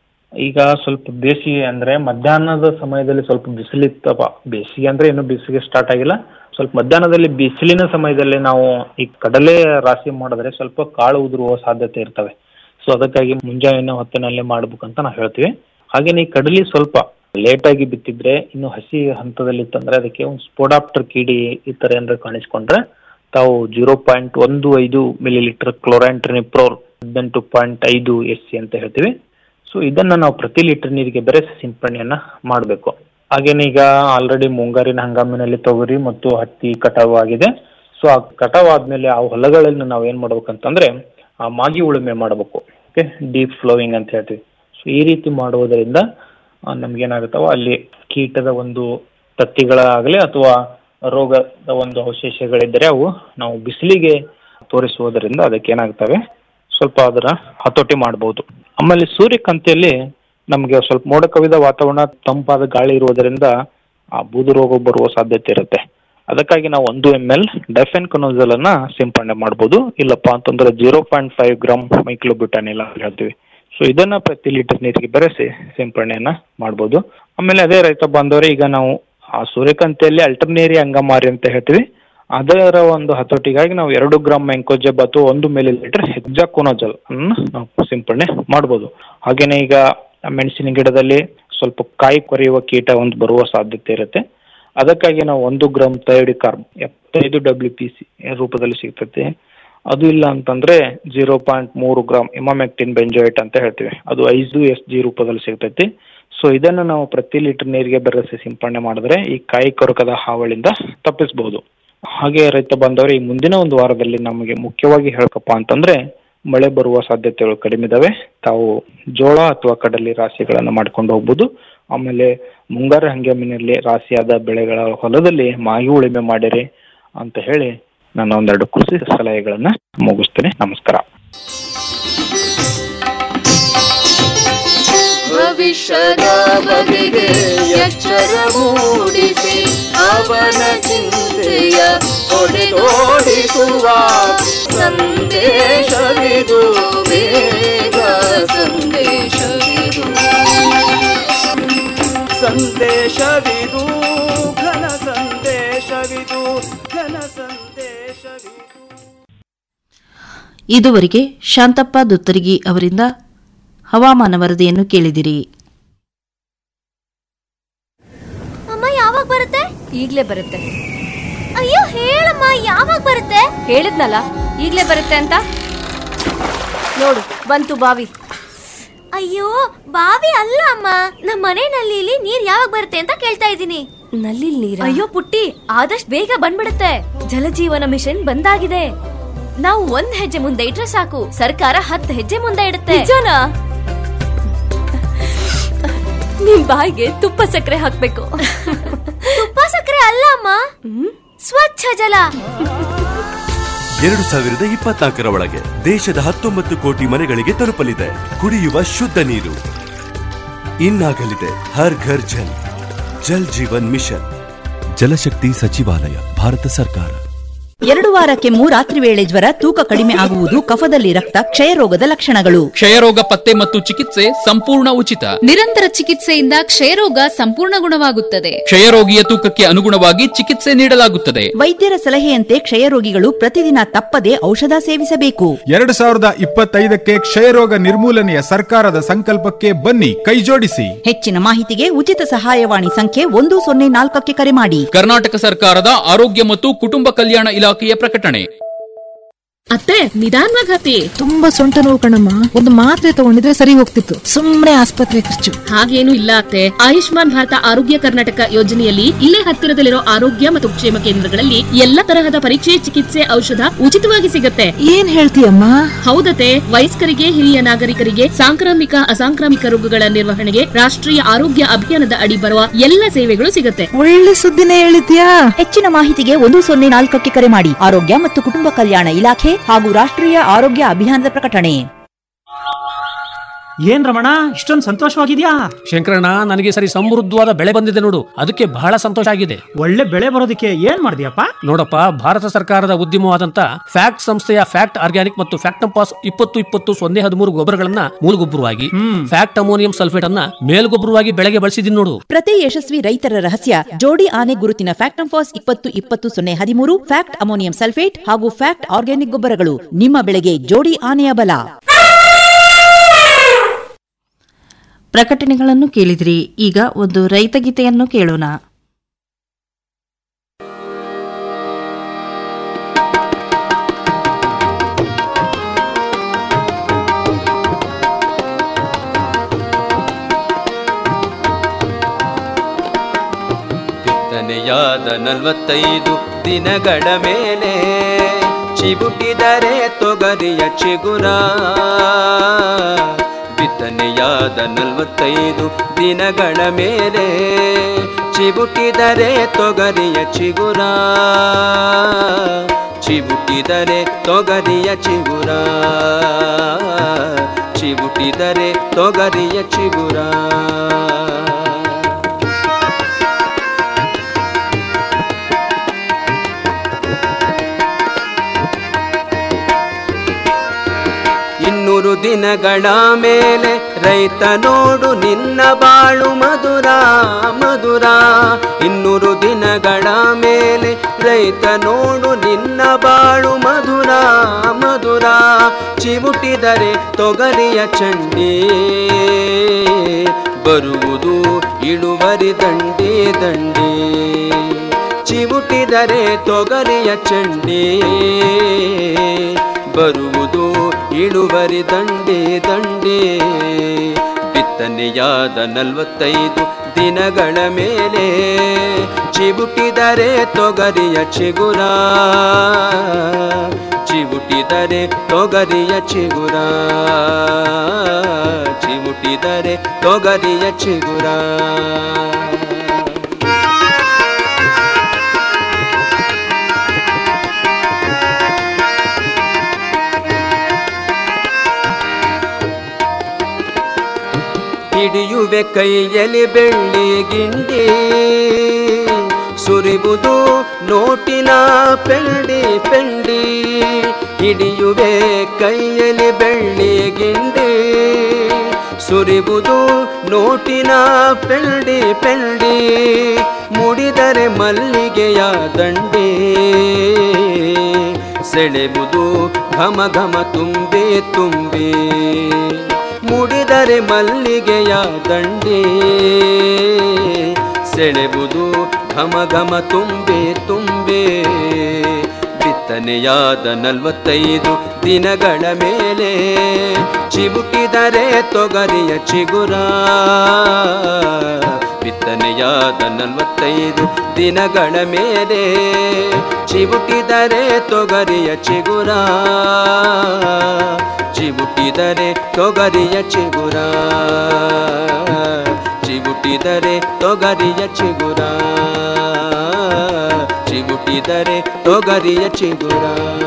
ಈಗ ಸ್ವಲ್ಪ ಬೇಸಿಗೆ ಅಂದ್ರೆ ಮಧ್ಯಾಹ್ನದ ಸಮಯದಲ್ಲಿ ಸ್ವಲ್ಪ ಬಿಸಿಲಿತ್ತಪ್ಪ ಬೇಸಿಗೆ ಅಂದ್ರೆ ಇನ್ನು ಬೇಸಿಗೆ ಸ್ಟಾರ್ಟ್ ಆಗಿಲ್ಲ ಸ್ವಲ್ಪ ಮಧ್ಯಾಹ್ನದಲ್ಲಿ ಬಿಸಿಲಿನ ಸಮಯದಲ್ಲಿ ನಾವು ಈ ಕಡಲೆ ರಾಶಿ ಮಾಡಿದ್ರೆ ಸ್ವಲ್ಪ ಕಾಳು ಉದುರುವ ಸಾಧ್ಯತೆ ಇರ್ತವೆ ಸೊ ಅದಕ್ಕಾಗಿ ಮುಂಜಾವಿನ ಹೊತ್ತಿನಲ್ಲೇ ಮಾಡ್ಬೇಕಂತ ನಾವು ಹೇಳ್ತೀವಿ ಹಾಗೇನೆ ಈ ಕಡಲಿ ಸ್ವಲ್ಪ ಲೇಟ್ ಆಗಿ ಬಿತ್ತಿದ್ರೆ ಇನ್ನು ಹಸಿ ಹಂತದಲ್ಲಿ ಇತ್ತಂದ್ರೆ ಅದಕ್ಕೆ ಒಂದು ಸ್ಪೋಡಾಪ್ಟರ್ ಕೀಡಿ ಈ ತರ ಏನಾರ ಕಾಣಿಸ್ಕೊಂಡ್ರೆ ತಾವು ಜೀರೋ ಪಾಯಿಂಟ್ ಒಂದು ಐದು ಮಿಲಿ ಲೀಟರ್ ಕ್ಲೋರಾಂಟ್ರಿನಿಪ್ರೋಲ್ ಹದಿನೆಂಟು ಪಾಯಿಂಟ್ ಐದು ಎಸ್ ಸಿ ಅಂತ ಹೇಳ್ತೀವಿ ಸೊ ಇದನ್ನ ನಾವು ಪ್ರತಿ ಲೀಟರ್ ನೀರಿಗೆ ಬೆರೆಸಿ ಸಿಂಪಡಣೆಯನ್ನ ಮಾಡಬೇಕು ಹಾಗೇನೆ ಈಗ ಆಲ್ರೆಡಿ ಮುಂಗಾರಿನ ಹಂಗಾಮಿನಲ್ಲಿ ತೊಗರಿ ಮತ್ತು ಹತ್ತಿ ಕಟಾವು ಆಗಿದೆ ಸೊ ಆ ಕಟಾವ್ ಆದ್ಮೇಲೆ ಆ ಹೊಲಗಳಲ್ಲಿ ನಾವು ಏನ್ ಮಾಡ್ಬೇಕಂತಂದ್ರೆ ಆ ಮಾಗಿ ಉಳುಮೆ ಮಾಡಬೇಕು ಓಕೆ ಡೀಪ್ ಫ್ಲೋವಿಂಗ್ ಅಂತ ಹೇಳ್ತೀವಿ ಸೊ ಈ ರೀತಿ ಮಾಡುವುದರಿಂದ ಆ, ನಮ್ಗೇನಾಗುತ್ತವ ಅಲ್ಲಿ ಕೀಟದ ಒಂದು ತತ್ತಿಗಳಾಗಲಿ ಅಥವಾ ರೋಗದ ಒಂದು ಅವಶೇಷಗಳಿದ್ದರೆ ಅವು ನಾವು ಬಿಸಿಲಿಗೆ ತೋರಿಸುವುದರಿಂದ ಅದಕ್ಕೆ ಏನಾಗ್ತವೆ ಸ್ವಲ್ಪ ಅದರ ಹತೋಟಿ ಮಾಡಬಹುದು ಆಮೇಲೆ ಸೂರ್ಯಕಾಂತಿಯಲ್ಲಿ ನಮಗೆ ಸ್ವಲ್ಪ ಮೋಡ ಕವಿದ ವಾತಾವರಣ ತಂಪಾದ ಗಾಳಿ ಇರುವುದರಿಂದ ಆ ಬೂದು ರೋಗ ಬರುವ ಸಾಧ್ಯತೆ ಇರುತ್ತೆ ಅದಕ್ಕಾಗಿ ನಾವು ಒಂದು ಎಮ್ ಎಲ್ ಡೈಫೆನ್ ಕನೋಜಲ್ ಅನ್ನ ಸಿಂಪಡಣೆ ಮಾಡ್ಬೋದು ಇಲ್ಲಪ್ಪ ಅಂತಂದ್ರೆ zero point five gram myclobutanil ಅಂತ ಹೇಳ್ತೀವಿ ಸೊ ಇದನ್ನ ಪ್ರತಿ ಲೀಟರ್ ನೀರಿಗೆ ಬೆರೆಸಿ ಸಿಂಪಡಣೆಯನ್ನ ಮಾಡ್ಬೋದು ಆಮೇಲೆ ಅದೇ ರೈತ ಬಾಂಧವರೇ ಈಗ ನಾವು ಆ ಸೂರ್ಯಕಾಂತಿಯಲ್ಲಿ ಅಲ್ಟರ್ನೇರಿ ಅಂಗಮಾರಿ ಅಂತ ಹೇಳ್ತೀವಿ ಅದರ ಒಂದು ಹತೋಟಿಗಾಗಿ ನಾವು ಎರಡು ಗ್ರಾಮ್ ಮೆಂಕೋಜೆಬ್ ಅಥವಾ ಒಂದು ಮಿಲಿ ಲೀಟರ್ ಹೆಜ್ಜಾಕೋನೋಜಲ್ ಅನ್ನು ನಾವು ಸಿಂಪಡಣೆ ಮಾಡ್ಬೋದು ಹಾಗೇನೆ ಈಗ ಮೆಣಸಿನ ಗಿಡದಲ್ಲಿ ಸ್ವಲ್ಪ ಕಾಯಿ ಕೊರೆಯುವ ಕೀಟ ಒಂದು ಬರುವ ಸಾಧ್ಯತೆ ಇರುತ್ತೆ ಅದಕ್ಕಾಗಿ ನಾವು ಒಂದು ಗ್ರಾಮ್ ಥೈಡಿ ಕಾರ್ಬ್ ಎಪ್ಪತ್ತೈದು ಡಬ್ಲ್ಯೂ ಪಿ ಸಿ ರೂಪದಲ್ಲಿ ಸಿಗ್ತೈತೆ ಅದು ಇಲ್ಲ ಅಂತಂದ್ರೆ ಜೀರೋ ಪಾಯಿಂಟ್ ಮೂರು ಗ್ರಾಮ್ ಇಮಾಮೆಕ್ಟಿನ್ ಬೆಂಜೋಯಿಟ್ ಅಂತ ಹೇಳ್ತೀವಿ ಅದು ಐದು ಎಸ್ ಜಿ ರೂಪದಲ್ಲಿ ಸಿಗ್ತೈತಿ ಸೊ ಇದನ್ನು ನಾವು ಪ್ರತಿ ಲೀಟರ್ ನೀರಿಗೆ ಬೆರೆಸಿ ಸಿಂಪಡಣೆ ಮಾಡಿದ್ರೆ ಈ ಕಾಯಿ ಕೊರಕದ ಹಾವಳಿಂದ ತಪ್ಪಿಸಬಹುದು ಹಾಗೆ ರೈತ ಬಾಂಧವರು ಈ ಮುಂದಿನ ಒಂದು ವಾರದಲ್ಲಿ ನಮಗೆ ಮುಖ್ಯವಾಗಿ ಹೇಳ್ಕಪ್ಪ ಅಂತಂದ್ರೆ ಮಳೆ ಬರುವ ಸಾಧ್ಯತೆಗಳು ಕಡಿಮೆ ಇದಾವೆ ತಾವು ಜೋಳ ಅಥವಾ ಕಡಲೆ ರಾಶಿಗಳನ್ನು ಮಾಡ್ಕೊಂಡು ಹೋಗ್ಬೋದು ಆಮೇಲೆ ಮುಂಗಾರು ಹಂಗಾಮಿನಲ್ಲಿ ರಾಶಿಯಾದ ಬೆಳೆಗಳ ಹೊಲದಲ್ಲಿ ಮಾಗಿ ಉಳಿಮೆ ಮಾಡಿರಿ ಅಂತ ಹೇಳಿ ನಾನು ಒಂದೆರಡು ಕೃಷಿ ಸಲಹೆಗಳನ್ನ ಮುಗಿಸ್ತೇನೆ ನಮಸ್ಕಾರ
ಭವಿಷ್ಯದ ಬಗೆಗೆ ಎಚ್ಚರ ಮೂಡಿಸಿ ಅವನ ಚಿಂತೆಯ ಹೊಡೆದೋಡಿಸುವ ಸಂದೇಶವಿದು ಬೇಗ ಸಂದೇಶವಿದು
ಸಂದೇಶವಿದು ಘನ ಸಂದೇಶವಿದು ಘನ ಸಂದೇಶವಿದು
ಇದುವರೆಗೆ ಶಾಂತಪ್ಪ ದುತ್ತರಗಿ ಅವರಿಂದ ಹವಾಮಾನ ವರದಿಯನ್ನು ಕೇಳಿದಿರಿ
ಅಮ್ಮ ಯಾವಾಗ ಬರುತ್ತೆ ಈಗ್ಲೇ ಬರುತ್ತೆ ಅಯ್ಯೋ ಹೇಳಮ್ಮ ಯಾವಾಗ ಬರುತ್ತೆ ಹೇಳಿದ್ನಲ್ಲ ಈಗ್ಲೇ ಬರುತ್ತೆ ಅಂತ ನೋಡು ಬಂತು ಬಾವಿ ಅಯ್ಯೋ ಬಾವಿ ಅಲ್ಲ ಅಮ್ಮ ನಮ್ಮ ಮನೆ ನಲ್ಲಿಲಿ ನೀರ್ ಯಾವಾಗ ಬರುತ್ತೆ ಅಂತ ಕೇಳ್ತಾ ಇದ್ದೀನಿ ನಲ್ಲಿ ನೀರ ಅಯ್ಯೋ ಪುಟ್ಟಿ ಆದಷ್ಟು ಬೇಗ ಬಂದ್ಬಿಡುತ್ತೆ ಜಲಜೀವನ ಮಿಷನ್ ಬಂದಾಗಿದೆ ನಾವು ಒಂದ್ ಹೆಜ್ಜೆ ಮುಂದೆ ಇಟ್ರೆ ಸಾಕು ಸರ್ಕಾರ ಹತ್ತು ಹೆಜ್ಜೆ ಮುಂದೆ ಇಡುತ್ತೆ ನಿಜನಾ ನಿಮ್ ಬಾಯಿಗೆ ತುಪ್ಪ ಸಕ್ಕರೆ ಹಾಕ್ಬೇಕು ತುಪ್ಪ ಸಕ್ಕರೆ ಅಲ್ಲ ಅಮ್ಮ ಸ್ವಚ್ಛ ಜಲ
ಎರಡು ಸಾವಿರದ ಇಪ್ಪತ್ನಾಲ್ಕರ ಒಳಗೆ ದೇಶದ ಹತ್ತೊಂಬತ್ತು ಕೋಟಿ ಮನೆಗಳಿಗೆ ತಲುಪಲಿದೆ ಕುಡಿಯುವ ಶುದ್ಧ ನೀರು ಇನ್ನಾಗಲಿದೆ ಹರ್ ಘರ್ ಜಲ್ ಜಲ್ ಜೀವನ್ ಮಿಷನ್ ಜಲಶಕ್ತಿ ಸಚಿವಾಲಯ ಭಾರತ ಸರ್ಕಾರ
ಎರಡು ವಾರಕ್ಕೆ ರಾತ್ರಿ ವೇಳೆ ಜ್ವರ ತೂಕ ಕಡಿಮೆ ಆಗುವುದು ಕಫದಲ್ಲಿ ರಕ್ತ ಕ್ಷಯರೋಗದ ಲಕ್ಷಣಗಳು
ಕ್ಷಯರೋಗ ಪತ್ತೆ ಮತ್ತು ಚಿಕಿತ್ಸೆ ಸಂಪೂರ್ಣ ಉಚಿತ
ನಿರಂತರ ಚಿಕಿತ್ಸೆಯಿಂದ ಕ್ಷಯರೋಗ ಸಂಪೂರ್ಣ ಗುಣವಾಗುತ್ತದೆ
ಕ್ಷಯರೋಗಿಯ ತೂಕಕ್ಕೆ ಅನುಗುಣವಾಗಿ ಚಿಕಿತ್ಸೆ ನೀಡಲಾಗುತ್ತದೆ
ವೈದ್ಯರ ಸಲಹೆಯಂತೆ ಕ್ಷಯರೋಗಿಗಳು ಪ್ರತಿದಿನ ತಪ್ಪದೆ ಔಷಧ ಸೇವಿಸಬೇಕು
ಎರಡು ಸಾವಿರದ ಇಪ್ಪತ್ತೈದಕ್ಕೆ ಕ್ಷಯರೋಗ ನಿರ್ಮೂಲನೆಯ ಸರ್ಕಾರದ ಸಂಕಲ್ಪಕ್ಕೆ ಬನ್ನಿ ಕೈಜೋಡಿಸಿ
ಹೆಚ್ಚಿನ ಮಾಹಿತಿಗೆ ಉಚಿತ ಸಹಾಯವಾಣಿ ಸಂಖ್ಯೆ ಒಂದು ಸೊನ್ನೆ ನಾಲ್ಕಕ್ಕೆ ಕರೆ ಮಾಡಿ
ಕರ್ನಾಟಕ ಸರ್ಕಾರದ ಆರೋಗ್ಯ ಮತ್ತು ಕುಟುಂಬ ಕಲ್ಯಾಣ ಇಲಾಖೆಯ ಪ್ರಕಟಣೆ
ಅತ್ತೆ ನಿಧಾನವಾಗಿ ಹತ್ತಿ
ತುಂಬಾ ಸೊಂಟ ನೋವು ಕಣಮ್ಮ ಒಂದು ಮಾತ್ರೆ ತಗೊಂಡಿದ್ರೆ ಸರಿ ಹೋಗ್ತಿತ್ತು ಸುಮ್ನೆ ಆಸ್ಪತ್ರೆ ಖರ್ಚು
ಹಾಗೇನು ಇಲ್ಲ ಅತ್ತೆ ಆಯುಷ್ಮಾನ್ ಭಾರತ ಆರೋಗ್ಯ ಕರ್ನಾಟಕ ಯೋಜನೆಯಲ್ಲಿ ಇಲ್ಲೇ ಹತ್ತಿರದಲ್ಲಿರೋ ಆರೋಗ್ಯ ಮತ್ತು ಕ್ಷೇಮ ಕೇಂದ್ರಗಳಲ್ಲಿ ಎಲ್ಲ ತರಹದ ಪರೀಕ್ಷೆ ಚಿಕಿತ್ಸೆ ಔಷಧ ಉಚಿತವಾಗಿ ಸಿಗುತ್ತೆ
ಏನ್ ಹೇಳ್ತೀಯಮ್ಮ
ಹೌದತೆ ವಯಸ್ಕರಿಗೆ ಹಿರಿಯ ನಾಗರಿಕರಿಗೆ ಸಾಂಕ್ರಾಮಿಕ ಅಸಾಂಕ್ರಾಮಿಕ ರೋಗಗಳ ನಿರ್ವಹಣೆಗೆ ರಾಷ್ಟ್ರೀಯ ಆರೋಗ್ಯ ಅಭಿಯಾನದ ಅಡಿ ಬರುವ ಎಲ್ಲ ಸೇವೆಗಳು ಸಿಗುತ್ತೆ
ಒಳ್ಳೆ ಸುದ್ದಿನೇ ಹೇಳಿದ್ಯಾ
ಹೆಚ್ಚಿನ ಮಾಹಿತಿಗೆ ಒಂದು ಸೊನ್ನೆ ನಾಲ್ಕಕ್ಕೆ ಕರೆ ಮಾಡಿ ಆರೋಗ್ಯ ಮತ್ತು ಕುಟುಂಬ ಕಲ್ಯಾಣ ಇಲಾಖೆ ಹಾಗೂ ರಾಷ್ಟ್ರೀಯ ಆರೋಗ್ಯ ಅಭಿಯಾನದ ಪ್ರಕಟಣೆ
ಏನ್ ರಮಣ ಇಷ್ಟೊಂದು ಸಂತೋಷವಾಗಿದ್ಯಾ
ಶಂಕರಣ್ಣ ನನಗೆ ಸರಿ ಸಮೃದ್ಧವಾದ ಬೆಳೆ ಬಂದಿದೆ ನೋಡು ಅದಕ್ಕೆ ಬಹಳ ಸಂತೋಷ ಆಗಿದೆ
ಒಳ್ಳೆ ಬೆಳೆ ಬರೋದಕ್ಕೆ ಏನ್ ಮಾಡಿದ್ಯಪ್ಪ
ನೋಡಪ್ಪ ಭಾರತ ಸರ್ಕಾರದ ಉದ್ಯಮವಾದಂತ ಫ್ಯಾಕ್ಟ್ ಸಂಸ್ಥೆಯ ಫ್ಯಾಕ್ಟ್ ಆರ್ಗ್ಯಾನಿಕ್ ಮತ್ತು ಫ್ಯಾಕ್ಟಂಪಾಸ್ ಇಪ್ಪತ್ತು ಇಪ್ಪತ್ತು ಸೊನ್ನೆ ಹದಿಮೂರು ಗೊಬ್ಬರಗಳನ್ನ ಮೂಲಗೊಬ್ಬರವಾಗಿ ಫ್ಯಾಕ್ಟ್ ಅಮೋನಿಯಂ ಸಲ್ಫೇಟ್ ಅನ್ನ ಮೇಲ್ಗೊಬ್ಬರವಾಗಿ ಬೆಳೆಗೆ ಬಳಸಿದೀನಿ ನೋಡು
ಪ್ರತಿ ಯಶಸ್ವಿ ರೈತರ ರಹಸ್ಯ ಜೋಡಿ ಆನೆ ಗುರುತಿನ ಫ್ಯಾಕ್ಟಂಫಾಸ್ ಇಪ್ಪತ್ತು ಇಪ್ಪತ್ತು ಸೊನ್ನೆ ಹದಿಮೂರು ಫ್ಯಾಕ್ಟ್ ಅಮೋನಿಯಂ ಸಲ್ಫೇಟ್ ಹಾಗೂ ಫ್ಯಾಕ್ಟ್ ಆರ್ಗ್ಯಾನಿಕ್ ಗೊಬ್ಬರಗಳು ನಿಮ್ಮ ಬೆಳೆಗೆ ಜೋಡಿ ಆನೆಯ ಬಲ
ಪ್ರಕಟಣೆಗಳನ್ನು ಕೇಳಿದಿರಿ ಈಗ ಒಂದು ರೈತ ಗೀತೆಯನ್ನು ಕೇಳೋಣ
ಬಿತ್ತನೆಯಾದ ನಲವತ್ತೈದು ದಿನಗಳ ಮೇಲೆ ಚಿಬುಟಿದರೆ ತೊಗರಿಯ ಚಿಗುರ ಬಿತ್ತನೆಯಾದ ನಲವತ್ತೈದು ದಿನಗಳ ಮೇಲೆ ಚಿಬುಟಿದರೆ ತೊಗರಿಯ ಚಿಗುರ ಚಿಬುಟಿದರೆ ತೊಗರಿಯ ಚಿಗುರ ಚಿಬುಟಿದರೆ ತೊಗರಿಯ ಚಿಗುರ ಇನ್ನೂರು ದಿನಗಳ ಮೇಲೆ ರೈತ ನೋಡು ನಿನ್ನ ಬಾಳು ಮಧುರ ಮಧುರ ಇನ್ನೂರು ದಿನಗಳ ಮೇಲೆ ರೈತ ನೋಡು ನಿನ್ನ ಬಾಳು ಮಧುರ ಮಧುರ ಚಿವುಟಿದರೆ ತೊಗರಿಯ ಚಂಡಿ ಬರುವುದು ಇಳುವರಿ ದಂಡಿ ದಂಡಿ ಚಿವುಟಿದರೆ ತೊಗರಿಯ ಚಂಡಿ ಬರುವುದು ಇಳುವರಿ ದಂಡೆ ದಂಡೆ ಬಿತ್ತನೆಯಾದ ನಲವತ್ತೈದು ದಿನಗಳ ಮೇಲೆ ಚಿಬುಟಿದರೆ ತೊಗರಿಯ ಚಿಗುರ ಚಿಬುಟಿದರೆ ತೊಗರಿಯ ಚಿಗುರ ಚಿಬುಟಿದರೆ ತೊಗರಿಯ ಚಿಗುರ ಹಿಡಿಯುವೆ ಕೈಯಲ್ಲಿ ಬೆಳ್ಳಿ ಗಿಂಡಿ ಸುರಿಬುದು ನೋಟಿನ ಪೆಂಡಿ ಪೆಂಡಿ ಹಿಡಿಯುವೆ ಕೈಯಲ್ಲಿ ಬೆಳ್ಳಿ ಗಿಂಡಿ ಸುರಿಬುದು ನೋಟಿನ ಪೆಂಡಿ ಪೆಂಡಿ ಮುಡಿದರೆ ಮಲ್ಲಿಗೆಯ ದಂಡೆ ಸೆಳೆಬುದು ಘಮ ಘಮ ತುಂಬೆ ತುಂಬೆ ಮುಡಿದರೆ ಮಲ್ಲಿಗೆಯ ದಂಡೆ ಸೆಳೆಬುದು ಘಮ ಘಮ ತುಂಬೆ ತುಂಬೆ ಬಿತ್ತನೆಯಾದ ನಲವತ್ತೈದು ದಿನಗಳ ಮೇಲೆ ಚಿಬುಕಿದರೆ ತೊಗರಿಯ ಚಿಗುರ ಬಿತ್ತ ಬಿತ್ತನೆಯಾದ ನಲವತ್ತೈದು ದಿನಗಳ ಮೇಲೆ ಚಿವುಟಿದರೆ ತೊಗರಿಯ ಚಿಗುರ ಚಿವುಟಿದರೆ ತೊಗರಿಯ ಚಿಗುರ ಚಿವುಟಿದರೆ ತೊಗರಿಯ ಚಿಗುರ ಚಿವುಟಿದರೆ ತೊಗರಿಯ ಚಿಗುರ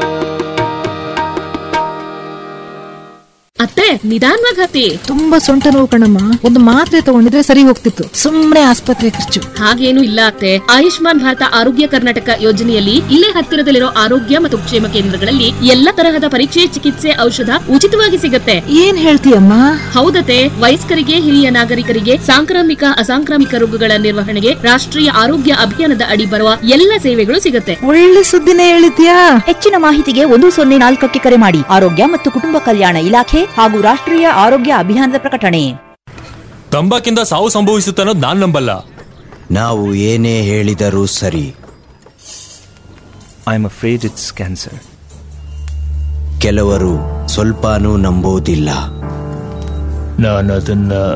ಅತ್ತೆ ನಿಧಾನವಾಗಿ ಹತ್ತಿ
ತುಂಬಾ ಸೊಂಟ ನೋವು ಕಣಮ್ಮ ಒಂದು ಮಾತ್ರೆ ತಗೊಂಡಿದ್ರೆ ಸರಿ ಹೋಗ್ತಿತ್ತು ಸುಮ್ನೆ ಆಸ್ಪತ್ರೆ ಖರ್ಚು
ಹಾಗೇನು ಇಲ್ಲ ಅತ್ತೆ ಆಯುಷ್ಮಾನ್ ಭಾರತ ಆರೋಗ್ಯ ಕರ್ನಾಟಕ ಯೋಜನೆಯಲ್ಲಿ ಇಲ್ಲೇ ಹತ್ತಿರದಲ್ಲಿರೋ ಆರೋಗ್ಯ ಮತ್ತು ಕ್ಷೇಮ ಕೇಂದ್ರಗಳಲ್ಲಿ ಎಲ್ಲ ತರಹದ ಪರೀಕ್ಷೆ ಚಿಕಿತ್ಸೆ ಔಷಧ ಉಚಿತವಾಗಿ ಸಿಗುತ್ತೆ
ಏನ್ ಹೇಳ್ತೀಯಮ್ಮ
ಹೌದತೆ ವಯಸ್ಕರಿಗೆ ಹಿರಿಯ ನಾಗರಿಕರಿಗೆ ಸಾಂಕ್ರಾಮಿಕ ಅಸಾಂಕ್ರಾಮಿಕ ರೋಗಗಳ ನಿರ್ವಹಣೆಗೆ ರಾಷ್ಟ್ರೀಯ ಆರೋಗ್ಯ ಅಭಿಯಾನದ ಅಡಿ ಬರುವ ಎಲ್ಲ ಸೇವೆಗಳು ಸಿಗುತ್ತೆ
ಒಳ್ಳೆ ಸುದ್ದಿನೇ ಹೇಳಿದ್ಯಾ
ಹೆಚ್ಚಿನ ಮಾಹಿತಿಗೆ ಒಂದು ಸೊನ್ನೆ ನಾಲ್ಕಕ್ಕೆ ಕರೆ ಮಾಡಿ ಆರೋಗ್ಯ ಮತ್ತು ಕುಟುಂಬ ಕಲ್ಯಾಣ ಇಲಾಖೆ ಹಾಗೂ ರಾಷ್ಟ್ರೀಯ ಆರೋಗ್ಯ ಅಭಿಯಾನದ ಪ್ರಕಟಣೆ
ತಂಬಾಕಿಂದ ಸಾವು ಸಂಭವಿಸುತ್ತೆ ಅನ್ನೋದು ನಾನ್ ನಂಬಲ್ಲ
ನಾವು ಏನೇ ಹೇಳಿದರೂ ಸರಿ I am afraid it's cancer ಕೆಲವರು ಸ್ವಲ್ಪನೂ ನಂಬೋದಿಲ್ಲ
ನಾನು ಅದನ್ನ